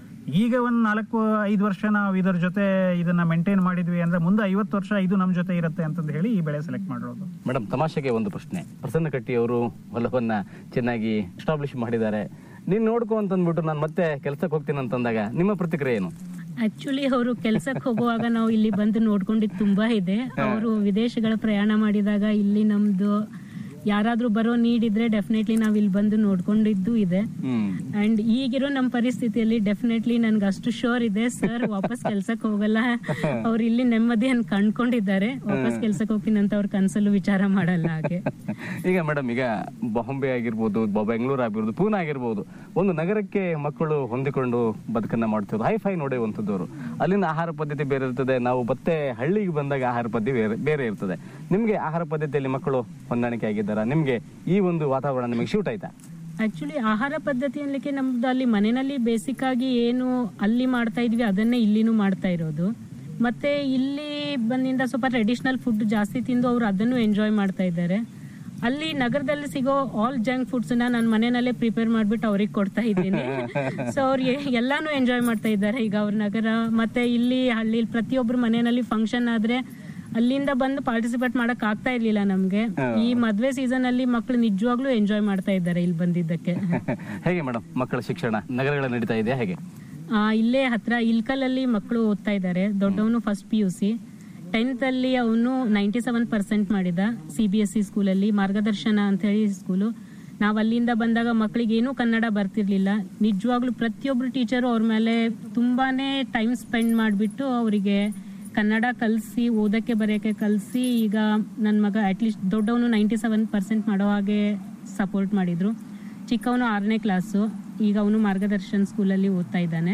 ಈಗ ಒಂದು ನಾಲ್ಕು ಐದು ವರ್ಷ ನಾವು ಇದರ ಜೊತೆ ಇದನ್ನ ಮೇಂಟೈನ್ ಮಾಡಿದ್ವಿ ಅಂದ್ರೆ ಮುಂದೆ ಐವತ್ತು ವರ್ಷ ಇದು ನಮ್ಮ ಜೊತೆ ಇರುತ್ತೆ ಅಂತಂದು ಹೇಳಿ ಈ ಬೆಳೆ ಸೆಲೆಕ್ಟ್ ಮಾಡಿರೋದು ಮೇಡಮ್ ತಮಾಷೆಗೆ ಒಂದು ಪ್ರಶ್ನೆ ಪ್ರಸನ್ನ ಕಟ್ಟಿ ಅವರು ಹೊಲವನ್ನ ಚೆನ್ನಾಗಿ ಎಸ್ಟಾಬ್ಲಿಷ್ ಮಾಡಿದ್ದಾರೆ ನೀನ್ ನೋಡ್ಕೊ ಅಂತಂದ್ಬಿಟ್ಟು ನಾನು ಮತ್ತೆ ಕೆಲಸಕ್ಕೆ ಹೋಗ್ತೀನಿ ಅಂತಂದಾಗ ನಿಮ್ಮ ಪ್ರತಿಕ್ರಿಯೆ ಏನು ಆಕ್ಚುಲಿ ಅವರು ಕೆಲ್ಸಕ್ಕೆ ಹೋಗುವಾಗ ನಾವು ಇಲ್ಲಿ ಬಂದು ನೋಡ್ಕೊಂಡಿದ್ದು ತುಂಬಾ ಇದೆ ಅವರು ವಿದೇಶಗಳ ಪ್ರಯಾಣ ಮಾಡಿದಾಗ ಇಲ್ಲಿ ನಮ್ದು ಯಾರಾದ್ರೂ ಬರೋ ನೀಡಿದ್ರೆ ಡೆಫಿನೆಟ್ಲಿ ನಾವ್ ಇಲ್ಲಿ ಬಂದು ನೋಡ್ಕೊಂಡಿದ್ದು ಇದೆ ಅಂಡ್ ಈಗಿರೋ ನಮ್ಮ ಪರಿಸ್ಥಿತಿಯಲ್ಲಿ ಡೆಫಿನೆಟ್ಲಿ ನನ್ಗೆ ಅಷ್ಟು ಶೋರ್ ಇದೆ ಸರ್ ವಾಪಸ್ ಕೆಲ್ಸಕ್ಕೆ ಹೋಗಲ್ಲ ಅವ್ರು ಇಲ್ಲಿ ನೆಮ್ಮದಿಯನ್ನು ಕಂಡ್ಕೊಂಡಿದ್ದಾರೆ ವಾಪಸ್ ಕೆಲ್ಸಕ್ಕೆ ಹೋಗ್ತೀನಿ ಅಂತ ಅವ್ರ ಕನ್ಸಲ್ಲೂ ವಿಚಾರ ಮಾಡಲ್ಲ ಹಾಗೆ ಈಗ ಮೇಡಮ್ ಈಗ ಬಾಂಬೆ ಆಗಿರ್ಬೋದು ಬ- ಬೆಂಗಳೂರು ಆಗಿರ್ಬೋದು ಪೂನಾ ಆಗಿರ್ಬೋದು ಒಂದು ನಗರಕ್ಕೆ ಮಕ್ಕಳು ಹೊಂದಿಕೊಂಡು ಬದುಕನ್ನ ಮಾಡ್ತಿರೋದು ಹೈ ಫೈ ನೋಡುವಂಥದ್ದವರು ಅಲ್ಲಿನ ಆಹಾರ ಪದ್ಧತಿ ಬೇರೆ ಇರ್ತದೆ ನಾವು ಮತ್ತೆ ಹಳ್ಳಿಗೆ ಬಂದಾಗ ಆಹಾರ ಪದ್ಧತಿ ಬೇರೆ ಬೇರೆ ಇರ್ತದೆ ನಿಮ್ಗೆ ಆಹಾರ ಪದ್ಧತಿಯಲ್ಲಿ ಮಕ್ಕಳು ಹೊಂದಾಣಿಕೆ ಆಗಿದ್ದಾರಾ ನಿಮ್ಗೆ ಈ ಒಂದು ವಾತಾವರಣ ನಿಮಗೆ ಶೂಟ್ ಆಯ್ತಾ ಆಕ್ಚುಲಿ ಆಹಾರ ಪದ್ಧತಿ ಅನ್ಲಿಕ್ಕೆ ನಮ್ದು ಅಲ್ಲಿ ಮನೆಯಲ್ಲಿ ಬೇಸಿಕ್ ಆಗಿ ಏನು ಅಲ್ಲಿ ಮಾಡ್ತಾ ಇದ್ವಿ ಅದನ್ನೇ ಇಲ್ಲಿನೂ ಮಾಡ್ತಾ ಇರೋದು ಮತ್ತೆ ಇಲ್ಲಿ ಬಂದಿಂದ ಸ್ವಲ್ಪ ಟ್ರೆಡಿಷನಲ್ ಫುಡ್ ಜಾಸ್ತಿ ತಿಂದು ಅವ್ರು ಅದನ್ನು ಎಂಜಾಯ್ ಮಾಡ್ತಾ ಇದ್ದಾರೆ ಅಲ್ಲಿ ನಗರದಲ್ಲಿ ಸಿಗೋ ಆಲ್ ಜಂಕ್ ಫುಡ್ಸ್ ನ ನಾನು ಮನೆಯಲ್ಲೇ ಪ್ರಿಪೇರ್ ಮಾಡ್ಬಿಟ್ಟು ಅವ್ರಿಗೆ ಕೊಡ್ತಾ ಇದ್ದೀನಿ ಸೊ ಅವ್ರು ಎಲ್ಲಾನು ಎಂಜಾಯ್ ಮಾಡ್ತಾ ಇದ್ದಾರೆ ಈಗ ಅವ್ರ ನಗರ ಮತ್ತೆ ಇಲ್ಲಿ ಹಳ್ಳಿ ಪ್ರತಿಯೊಬ್ರು ಮನೆಯಲ್ಲಿ ಫಂಕ್ಷನ್ ಆದ್ರೆ ಅಲ್ಲಿಂದ ಬಂದು ಪಾರ್ಟಿಸಿಪೇಟ್ ಮಾಡಕ್ ಆಗ್ತಾ ಇರ್ಲಿಲ್ಲ ನಮ್ಗೆ ಈ ಮದ್ವೆ ಸೀಸನ್ ಅಲ್ಲಿ ಮಕ್ಕಳು ನಿಜವಾಗ್ಲೂ ಎಂಜಾಯ್ ಮಾಡ್ತಾ ಇದ್ದಾರೆ ಇಲ್ಲಿ ಬಂದಿದ್ದಕ್ಕೆ ಹೇಗೆ ಮೇಡಮ್ ಮಕ್ಕಳ ಶಿಕ್ಷಣ ನಗರಗಳ ನಡೀತಾ ಇದೆಯಾ ಹೇಗೆ ಆ, ಇಲ್ಲೇ ಹತ್ರ ಇಲ್ಕಲಲ್ಲಿ ಮಕ್ಕಳು ಓದ್ತಾ ಇದ್ದಾರೆ ದೊಡ್ಡವನು first P U C tenth ಅಲ್ಲಿ ಅವನು ನೈಂಟಿ ಸೆವೆನ್ ಪರ್ಸೆಂಟ್ ಮಾಡಿದ ಸಿ ಬಿ ಎಸ್ ಸಿ ಸ್ಕೂಲಲ್ಲಿ ಮಾರ್ಗದರ್ಶನ ಅಂತ ಹೇಳಿ ಸ್ಕೂಲು ನಾವು ಅಲ್ಲಿಂದ ಬಂದಾಗ ಮಕ್ಕಳಿಗೆ ಏನೂ ಕನ್ನಡ ಬರ್ತಿರ್ಲಿಲ್ಲ ನಿಜವಾಗ್ಲೂ ಪ್ರತಿಯೊಬ್ರು ಟೀಚರು ಅವ್ರ ಮೇಲೆ ತುಂಬಾನೇ ಟೈಮ್ ಸ್ಪೆಂಡ್ ಮಾಡಿಬಿಟ್ಟು ಅವರಿಗೆ ಕನ್ನಡ ಕಲಿಸಿ ಓದಕ್ಕೆ ಬರೆಯೋಕ್ಕೆ ಕಲಿಸಿ ಈಗ ನನ್ನ ಮಗ ಅಟ್ಲೀಸ್ಟ್ ದೊಡ್ಡವನು ನೈಂಟಿ ಸೆವೆನ್ ಪರ್ಸೆಂಟ್ ಮಾಡೋ ಹಾಗೆ ಸಪೋರ್ಟ್ ಮಾಡಿದ್ರು ಚಿಕ್ಕವನು ಆರನೇ ಕ್ಲಾಸು ಈಗ ಅವನು ಮಾರ್ಗದರ್ಶನ್ ಸ್ಕೂಲಲ್ಲಿ ಓದ್ತಾ ಇದ್ದಾನೆ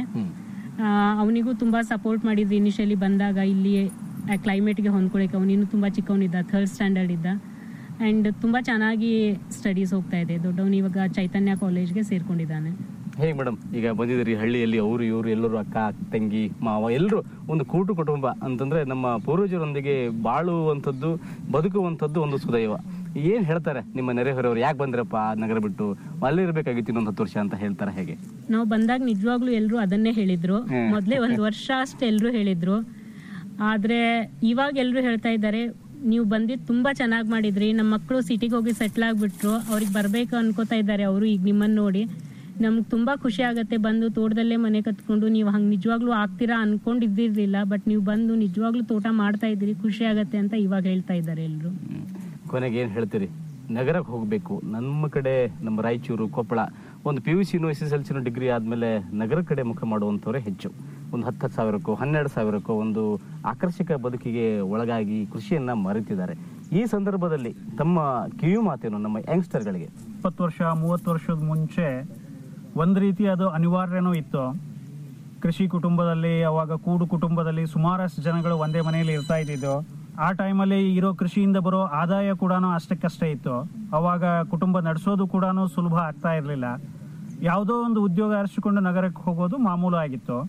ಅವನಿಗೂ ತುಂಬಾ ಸಪೋರ್ಟ್ ಮಾಡಿದ್ರು ಇನಿಷಿಯಲಿ ಬಂದಾಗ ಇಲ್ಲಿ ಕ್ಲೈಮೇಟ್ಗೆ ಹೊಂದ್ಕೊಳ್ಳಿಕ್ಕೆ ಅವನು ಇನ್ನೂ ತುಂಬಾ ಚಿಕ್ಕವನಿದ್ದ ಥರ್ಡ್ ಸ್ಟ್ಯಾಂಡರ್ಡ್ ಇದ್ದ ಆ್ಯಂಡ್ ತುಂಬಾ ಚೆನ್ನಾಗಿ ಸ್ಟಡೀಸ್ ಹೋಗ್ತಾ ಇದೆ ದೊಡ್ಡವನು ಇವಾಗ ಚೈತನ್ಯ ಕಾಲೇಜ್ಗೆ ಸೇರ್ಕೊಂಡಿದ್ದಾನೆ ಹೇಗೆ ಮೇಡಮ್ ಈಗ ಬಂದಿದ್ದೀರಿ ಹಳ್ಳಿಯಲ್ಲಿ ಅವರು ಇವರು ಎಲ್ಲರೂ ಅಕ್ಕ ತಂಗಿ ಮಾವ ಎಲ್ಲರೂ ಒಂದು ಕೂಟು ಕುಟುಂಬ ಅಂತಂದ್ರೆ ನಮ್ಮ ಪೂರ್ವಜರೊಂದಿಗೆ ಬಾಳುವಂಥದ್ದು ಬದುಕುವಂಥದ್ದು ಒಂದು ಸುದೈವ ಏನ್ ಹೇಳ್ತಾರೆ ನಿಮ್ಮ ನೆರೆಹೊರೆಯವರು ಯಾಕೆ ಬಂದ್ರಪ್ಪ ನಗರ ಬಿಟ್ಟು ಅಲ್ಲೇ ಇರ್ಬೇಕಾಗಿತ್ತು ಇನ್ನೊಂದು ಹತ್ತು ವರ್ಷ ಅಂತ ಹೇಳ್ತಾರೆ ಹೇಗೆ ನಾವು ಬಂದಾಗ ನಿಜವಾಗ್ಲೂ ಎಲ್ಲರೂ ಅದನ್ನೇ ಹೇಳಿದ್ರು ಹ್ಮ್. ಮೊದಲೇ ಒಂದು ವರ್ಷ ಅಷ್ಟು ಎಲ್ಲರೂ ಹೇಳಿದ್ರು ಆದ್ರೆ ಇವಾಗ ಎಲ್ಲರೂ ಹೇಳ್ತಾ ಇದ್ದಾರೆ ನೀವು ಬಂದಿದ್ದು ತುಂಬಾ ಚೆನ್ನಾಗಿ ಮಾಡಿದ್ರಿ ನಮ್ಮ ಮಕ್ಕಳು ಸಿಟಿಗೆ ಹೋಗಿ ಸೆಟ್ಲ್ ಆಗ್ಬಿಟ್ರು ಅವ್ರಿಗೆ ಬರ್ಬೇಕು ಅನ್ಕೋತಾ ಇದ್ದಾರೆ ಅವರು ಈಗ ನಿಮ್ಮನ್ನ ನೋಡಿ ನಮ್ಗೆ ತುಂಬಾ ಖುಷಿ ಆಗತ್ತೆ ಬಂದು ತೋಟದಲ್ಲೇ ಮನೆ ಕತ್ಕೊಂಡು ನೀವು ಹಂಗೆ ನಿಜವಾಗ್ಲೂ ಆಗ್ತೀರಾ ಅನ್ಕೊಂಡಿದ್ದಿರ್ಲಿಲ್ಲ ಬಟ್ ನೀವು ಬಂದು ನಿಜವಾಗ್ಲೂ ತೋಟ ಮಾಡ್ತಾ ಇದ್ದೀರಿ ಖುಷಿ ಆಗತ್ತೆ ಅಂತ ಇವಾಗ ಹೇಳ್ತಾ ಇದ್ದಾರೆ ಎಲ್ಲರೂ ಕೊನೆಗೆ ಏನ್ ಹೇಳ್ತೀರಿ ನಗರಕ್ಕೆ ಹೋಗಬೇಕು ನಮ್ಮ ಕಡೆ ನಮ್ಮ ರಾಯಚೂರು ಕೊಪ್ಪಳ ಒಂದು ಪಿ ಯು ಸಿನೂ ಎಸ್ ಎಸ್ ಎಲ್ ಸಿನೂ ಡಿಗ್ರಿ ಆದಮೇಲೆ ನಗರ ಕಡೆ ಮುಖ ಮಾಡುವಂಥವ್ರೆ ಹೆಚ್ಚು ಒಂದು ಹತ್ತು ಹತ್ತು ಸಾವಿರಕ್ಕೋ ಹನ್ನೆರಡು ಸಾವಿರಕ್ಕೋ ಒಂದು ಆಕರ್ಷಕ ಬದುಕಿಗೆ ಒಳಗಾಗಿ ಕೃಷಿಯನ್ನ ಮರೆತಿದ್ದಾರೆ ಈ ಸಂದರ್ಭದಲ್ಲಿ ತಮ್ಮ ಕಿವಿ ಮಾತೇನು ನಮ್ಮ ಯಂಗ್ಸ್ಟರ್ಗಳಿಗೆ ಇಪ್ಪತ್ತು ವರ್ಷ ಮೂವತ್ತು ವರ್ಷದ ಮುಂಚೆ ಒಂದು ರೀತಿ ಅದು ಅನಿವಾರ್ಯನೂ ಇತ್ತು ಕೃಷಿ ಕುಟುಂಬದಲ್ಲಿ ಅವಾಗ ಕೂಡು ಕುಟುಂಬದಲ್ಲಿ ಸುಮಾರಷ್ಟು ಜನಗಳು ಒಂದೇ ಮನೆಯಲ್ಲಿ ಇರ್ತಾ ಇದ್ದಿದ್ದು ಆ ಟೈಮಲ್ಲಿ ಇರೋ ಕೃಷಿಯಿಂದ ಬರೋ ಆದಾಯ ಕೂಡ ಅಷ್ಟಕ್ಕಷ್ಟೇ ಇತ್ತು ಅವಾಗ ಕುಟುಂಬ ನಡೆಸೋದು ಕೂಡ ಸುಲಭ ಆಗ್ತಾ ಇರಲಿಲ್ಲ ಯಾವುದೋ ಒಂದು ಉದ್ಯೋಗ ಅರಸಿಕೊಂಡು ನಗರಕ್ಕೆ ಹೋಗೋದು ಮಾಮೂಲು ಆಗಿತ್ತು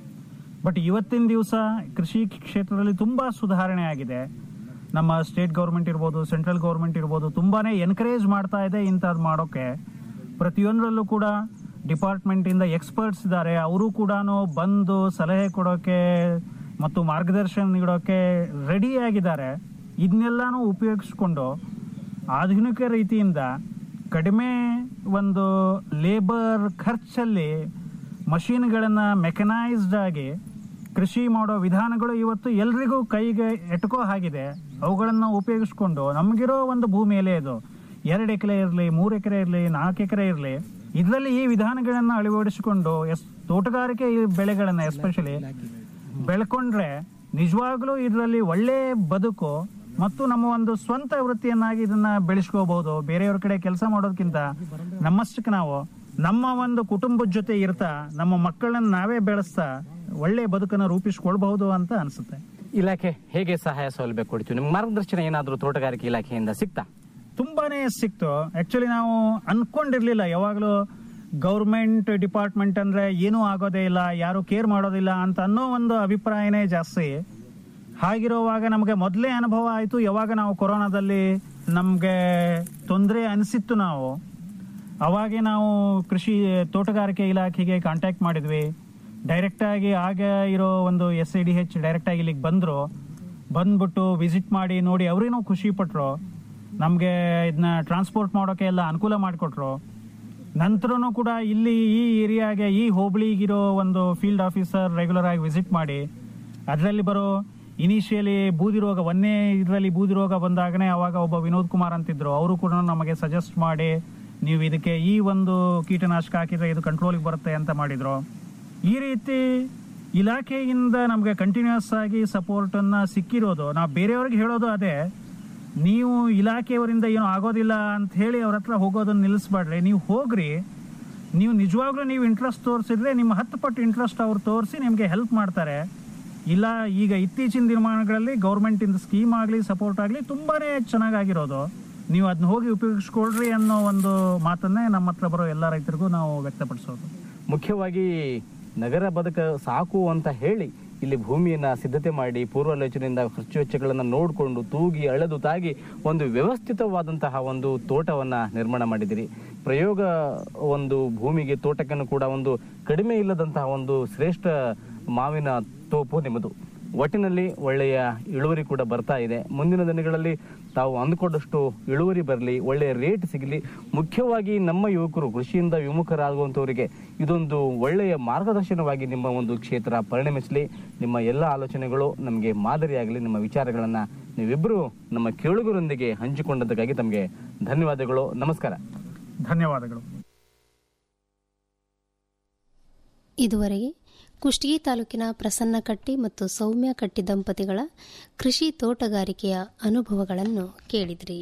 ಬಟ್ ಇವತ್ತಿನ ದಿವಸ ಕೃಷಿ ಕ್ಷೇತ್ರದಲ್ಲಿ ತುಂಬಾ ಸುಧಾರಣೆ ಆಗಿದೆ ನಮ್ಮ ಸ್ಟೇಟ್ ಗೌರ್ಮೆಂಟ್ ಇರ್ಬೋದು ಸೆಂಟ್ರಲ್ ಗೌರ್ಮೆಂಟ್ ಇರ್ಬೋದು ತುಂಬಾನೇ ಎನ್ಕರೇಜ್ ಮಾಡ್ತಾ ಇದೆ ಇಂಥದ್ದು ಮಾಡೋಕೆ ಪ್ರತಿಯೊಂದರಲ್ಲೂ ಕೂಡ ಡಿಪಾರ್ಟ್ಮೆಂಟ್ ಇಂದ ಎಕ್ಸ್ಪರ್ಟ್ಸ್ ಇದ್ದಾರೆ ಅವರು ಕೂಡ ಬಂದು ಸಲಹೆ ಕೊಡೋಕೆ ಮತ್ತು ಮಾರ್ಗದರ್ಶನ ನೀಡೋಕೆ ರೆಡಿ ಆಗಿದ್ದಾರೆ ಇದನ್ನೆಲ್ಲಾನು ಉಪಯೋಗಿಸ್ಕೊಂಡು ಆಧುನಿಕ ರೀತಿಯಿಂದ ಕಡಿಮೆ ಒಂದು ಲೇಬರ್ ಖರ್ಚಲ್ಲಿ ಮಷೀನ್ಗಳನ್ನು ಮೆಕನೈಸ್ಡ್ ಆಗಿ ಕೃಷಿ ಮಾಡೋ ವಿಧಾನಗಳು ಇವತ್ತು ಎಲ್ರಿಗೂ ಕೈಗೆ ಎಟ್ಕೋ ಆಗಿದೆ ಅವುಗಳನ್ನು ಉಪಯೋಗಿಸ್ಕೊಂಡು ನಮಗಿರೋ ಒಂದು ಭೂಮಿಯಲ್ಲೇ ಇದು ಎರಡು ಎಕರೆ ಇರಲಿ ಮೂರು ಎಕರೆ ಇರಲಿ ನಾಲ್ಕು ಎಕರೆ ಇರಲಿ ಇದರಲ್ಲಿ ಈ ವಿಧಾನಗಳನ್ನು ಅಳವಡಿಸಿಕೊಂಡು ಎಸ್ ತೋಟಗಾರಿಕೆ ಈ ಬೆಳೆಗಳನ್ನ ಎಸ್ಪೆಷಲಿ ಬೆಳ್ಕೊಂಡ್ರೆ ನಿಜವಾಗ್ಲೂ ಇದರಲ್ಲಿ ಒಳ್ಳೆ ಬದುಕು ಮತ್ತು ನಮ್ಮ ಒಂದು ಸ್ವಂತ ವೃತ್ತಿಯನ್ನಾಗಿ ಇದನ್ನ ಬೆಳೆಸ್ಕೋಬಹುದು ಬೇರೆಯವ್ರ ಕಡೆ ಕೆಲಸ ಮಾಡೋದಕ್ಕಿಂತ ನಮ್ಮಷ್ಟಕ್ಕೆ ನಾವು ನಮ್ಮ ಒಂದು ಕುಟುಂಬದ ಜೊತೆ ಇರ್ತಾ ನಮ್ಮ ಮಕ್ಕಳನ್ನ ನಾವೇ ಬೆಳೆಸ್ತಾ ಒಳ್ಳೆ ಬದುಕನ್ನ ರೂಪಿಸ್ಕೊಳ್ಬಹುದು ಅಂತ ಅನ್ಸುತ್ತೆ ಇಲಾಖೆ ಹೇಗೆ ಸಹಾಯ ಸೌಲಭ್ಯ ಕೊಡ್ತೀವಿ ನಿಮ್ಗೆ ಮಾರ್ಗದರ್ಶನ ಏನಾದರೂ ತೋಟಗಾರಿಕೆ ಇಲಾಖೆಯಿಂದ ಸಿಗ್ತಾ ತುಂಬಾನೇ ಸಿಕ್ತು ಆಕ್ಚುಲಿ ನಾವು ಅನ್ಕೊಂಡಿರ್ಲಿಲ್ಲ ಯಾವಾಗಲೂ ಗೌರ್ಮೆಂಟ್ ಡಿಪಾರ್ಟ್ಮೆಂಟ್ ಅಂದ್ರೆ ಏನೂ ಆಗೋದೇ ಇಲ್ಲ ಯಾರು ಕೇರ್ ಮಾಡೋದಿಲ್ಲ ಅಂತ ಅನ್ನೋ ಒಂದು ಅಭಿಪ್ರಾಯನೇ ಜಾಸ್ತಿ ಹಾಗಿರುವಾಗ ನಮಗೆ ಮೊದಲೇ ಅನುಭವ ಆಯಿತು ಯಾವಾಗ ನಾವು ಕೊರೋನಾದಲ್ಲಿ ನಮಗೆ ತೊಂದರೆ ಅನಿಸಿತ್ತು ನಾವು ಅವಾಗೆ ನಾವು ಕೃಷಿ ತೋಟಗಾರಿಕೆ ಇಲಾಖೆಗೆ ಕಾಂಟ್ಯಾಕ್ಟ್ ಮಾಡಿದ್ವಿ ಡೈರೆಕ್ಟ್ ಆಗಿ ಆಗ ಇರೋ ಒಂದು S I D H direct ಆಗಿ ಇಲ್ಲಿಗೆ ಬಂದ್ರು ಬಂದ್ಬಿಟ್ಟು ವಿಸಿಟ್ ಮಾಡಿ ನೋಡಿ ಅವ್ರೇನೋ ಖುಷಿ ಪಟ್ರು ನಮಗೆ ಇದನ್ನ ಟ್ರಾನ್ಸ್ಪೋರ್ಟ್ ಮಾಡೋಕೆ ಎಲ್ಲ ಅನುಕೂಲ ಮಾಡಿಕೊಟ್ರು ನಂತರನೂ ಕೂಡ ಇಲ್ಲಿ ಈ ಏರಿಯಾಗೆ ಈ ಹೋಬಳಿಗಿರೋ ಒಂದು ಫೀಲ್ಡ್ ಆಫೀಸರ್ ರೆಗ್ಯುಲರ್ ಆಗಿ ವಿಸಿಟ್ ಮಾಡಿ ಅದರಲ್ಲಿ ಬರೋ ಇನಿಷಿಯಲಿ ಬೂದಿ ರೋಗ ಒಂದೇ ಇದರಲ್ಲಿ ಬೂದಿ ರೋಗ ಬಂದಾಗನೇ ಅವಾಗ ಒಬ್ಬ ವಿನೋದ್ ಕುಮಾರ್ ಅಂತಿದ್ರು ಅವರು ಕೂಡ ನಮಗೆ ಸಜೆಸ್ಟ್ ಮಾಡಿ ನೀವು ಇದಕ್ಕೆ ಈ ಒಂದು ಕೀಟನಾಶಕ ಹಾಕಿದ್ರೆ ಇದು ಕಂಟ್ರೋಲಿಗೆ ಬರುತ್ತೆ ಅಂತ ಮಾಡಿದ್ರು ಈ ರೀತಿ ಇಲಾಖೆಯಿಂದ ನಮಗೆ ಕಂಟಿನ್ಯೂಸ್ ಆಗಿ ಸಪೋರ್ಟ್ ಅನ್ನ ಸಿಕ್ಕಿರೋದು ನಾವು ಬೇರೆಯವ್ರಿಗೆ ಹೇಳೋದು ಅದೇ ನೀವು ಇಲಾಖೆಯವರಿಂದ ಏನೋ ಆಗೋದಿಲ್ಲ ಅಂತ ಹೇಳಿ ಅವ್ರ ಹತ್ರ ಹೋಗೋದನ್ನ ನಿಲ್ಲಿಸ್ಬೇಡ್ರಿ ನೀವು ಹೋಗ್ರಿ ನೀವು ನಿಜವಾಗ್ಲೂ ನೀವು ಇಂಟ್ರೆಸ್ಟ್ ತೋರಿಸಿದ್ರೆ ನಿಮ್ಮ ಹತ್ತು ಪಟ್ಟು ಇಂಟ್ರೆಸ್ಟ್ ಅವ್ರು ತೋರಿಸಿ ನಿಮಗೆ ಹೆಲ್ಪ್ ಮಾಡ್ತಾರೆ ಇಲ್ಲ ಈಗ ಇತ್ತೀಚಿನ ದಿನಮಾನಗಳಲ್ಲಿ ಗೌರ್ಮೆಂಟ್ ಇಂದ ಸ್ಕೀಮ್ ಆಗಲಿ ಸಪೋರ್ಟ್ ಆಗಲಿ ತುಂಬಾನೇ ಚೆನ್ನಾಗಿರೋದು ನೀವು ಅದನ್ನ ಹೋಗಿ ಉಪಯೋಗಿಸ್ಕೊಳ್ರಿ ಅನ್ನೋ ಒಂದು ಮಾತನ್ನೇ ನಮ್ಮ ಹತ್ರ ಬರೋ ಎಲ್ಲ ರೈತರಿಗೂ ನಾವು ವ್ಯಕ್ತಪಡಿಸೋದು ಮುಖ್ಯವಾಗಿ ನಗರ ಬದುಕ ಸಾಕು ಅಂತ ಹೇಳಿ ಇಲ್ಲಿ ಭೂಮಿಯನ್ನ ಸಿದ್ಧತೆ ಮಾಡಿ ಪೂರ್ವಾಲೋಚನೆಯಿಂದ ಖರ್ಚು ವೆಚ್ಚಗಳನ್ನು ನೋಡಿಕೊಂಡು ತೂಗಿ ಅಳೆದು ತಾಗಿ ಒಂದು ವ್ಯವಸ್ಥಿತವಾದಂತಹ ಒಂದು ತೋಟವನ್ನ ನಿರ್ಮಾಣ ಮಾಡಿದಿರಿ ಪ್ರಯೋಗ ಒಂದು ಭೂಮಿಗೆ ತೋಟಕ್ಕನ್ನು ಕೂಡ ಒಂದು ಕಡಿಮೆ ಇಲ್ಲದಂತಹ ಒಂದು ಶ್ರೇಷ್ಠ ಮಾವಿನ ತೋಪು ನಿಮ್ಮದು ಒಟ್ಟಿನಲ್ಲಿ ಒಳ್ಳೆಯ ಇಳುವರಿ ಕೂಡ ಬರ್ತಾ ಇದೆ ಮುಂದಿನ ದಿನಗಳಲ್ಲಿ ತಾವು ಅಂದುಕೊಂಡಷ್ಟು ಇಳುವರಿ ಬರಲಿ ಒಳ್ಳೆಯ ರೇಟ್ ಸಿಗಲಿ ಮುಖ್ಯವಾಗಿ ನಮ್ಮ ಯುವಕರು ಕೃಷಿಯಿಂದ ವಿಮುಖರಾಗುವಂಥವರಿಗೆ ಇದೊಂದು ಒಳ್ಳೆಯ ಮಾರ್ಗದರ್ಶನವಾಗಿ ನಿಮ್ಮ ಒಂದು ಕ್ಷೇತ್ರ ಪರಿಣಮಿಸಲಿ ನಿಮ್ಮ ಎಲ್ಲ ಆಲೋಚನೆಗಳು ನಮಗೆ ಮಾದರಿಯಾಗಲಿ ನಿಮ್ಮ ವಿಚಾರಗಳನ್ನು ನೀವಿಬ್ಬರು ನಮ್ಮ ಕೇಳುಗರೊಂದಿಗೆ ಹಂಚಿಕೊಂಡದಕ್ಕಾಗಿ ತಮಗೆ ಧನ್ಯವಾದಗಳು ನಮಸ್ಕಾರ ಧನ್ಯವಾದಗಳು ಇದುವರೆಗೆ ಕುಷ್ಟಗಿ ತಾಲೂಕಿನ ಪ್ರಸನ್ನ ಕಟ್ಟಿ ಮತ್ತು ಸೌಮ್ಯ ಕಟ್ಟಿ ದಂಪತಿಗಳ ಕೃಷಿ ತೋಟಗಾರಿಕೆಯ ಅನುಭವಗಳನ್ನು ಕೇಳಿದ್ರಿ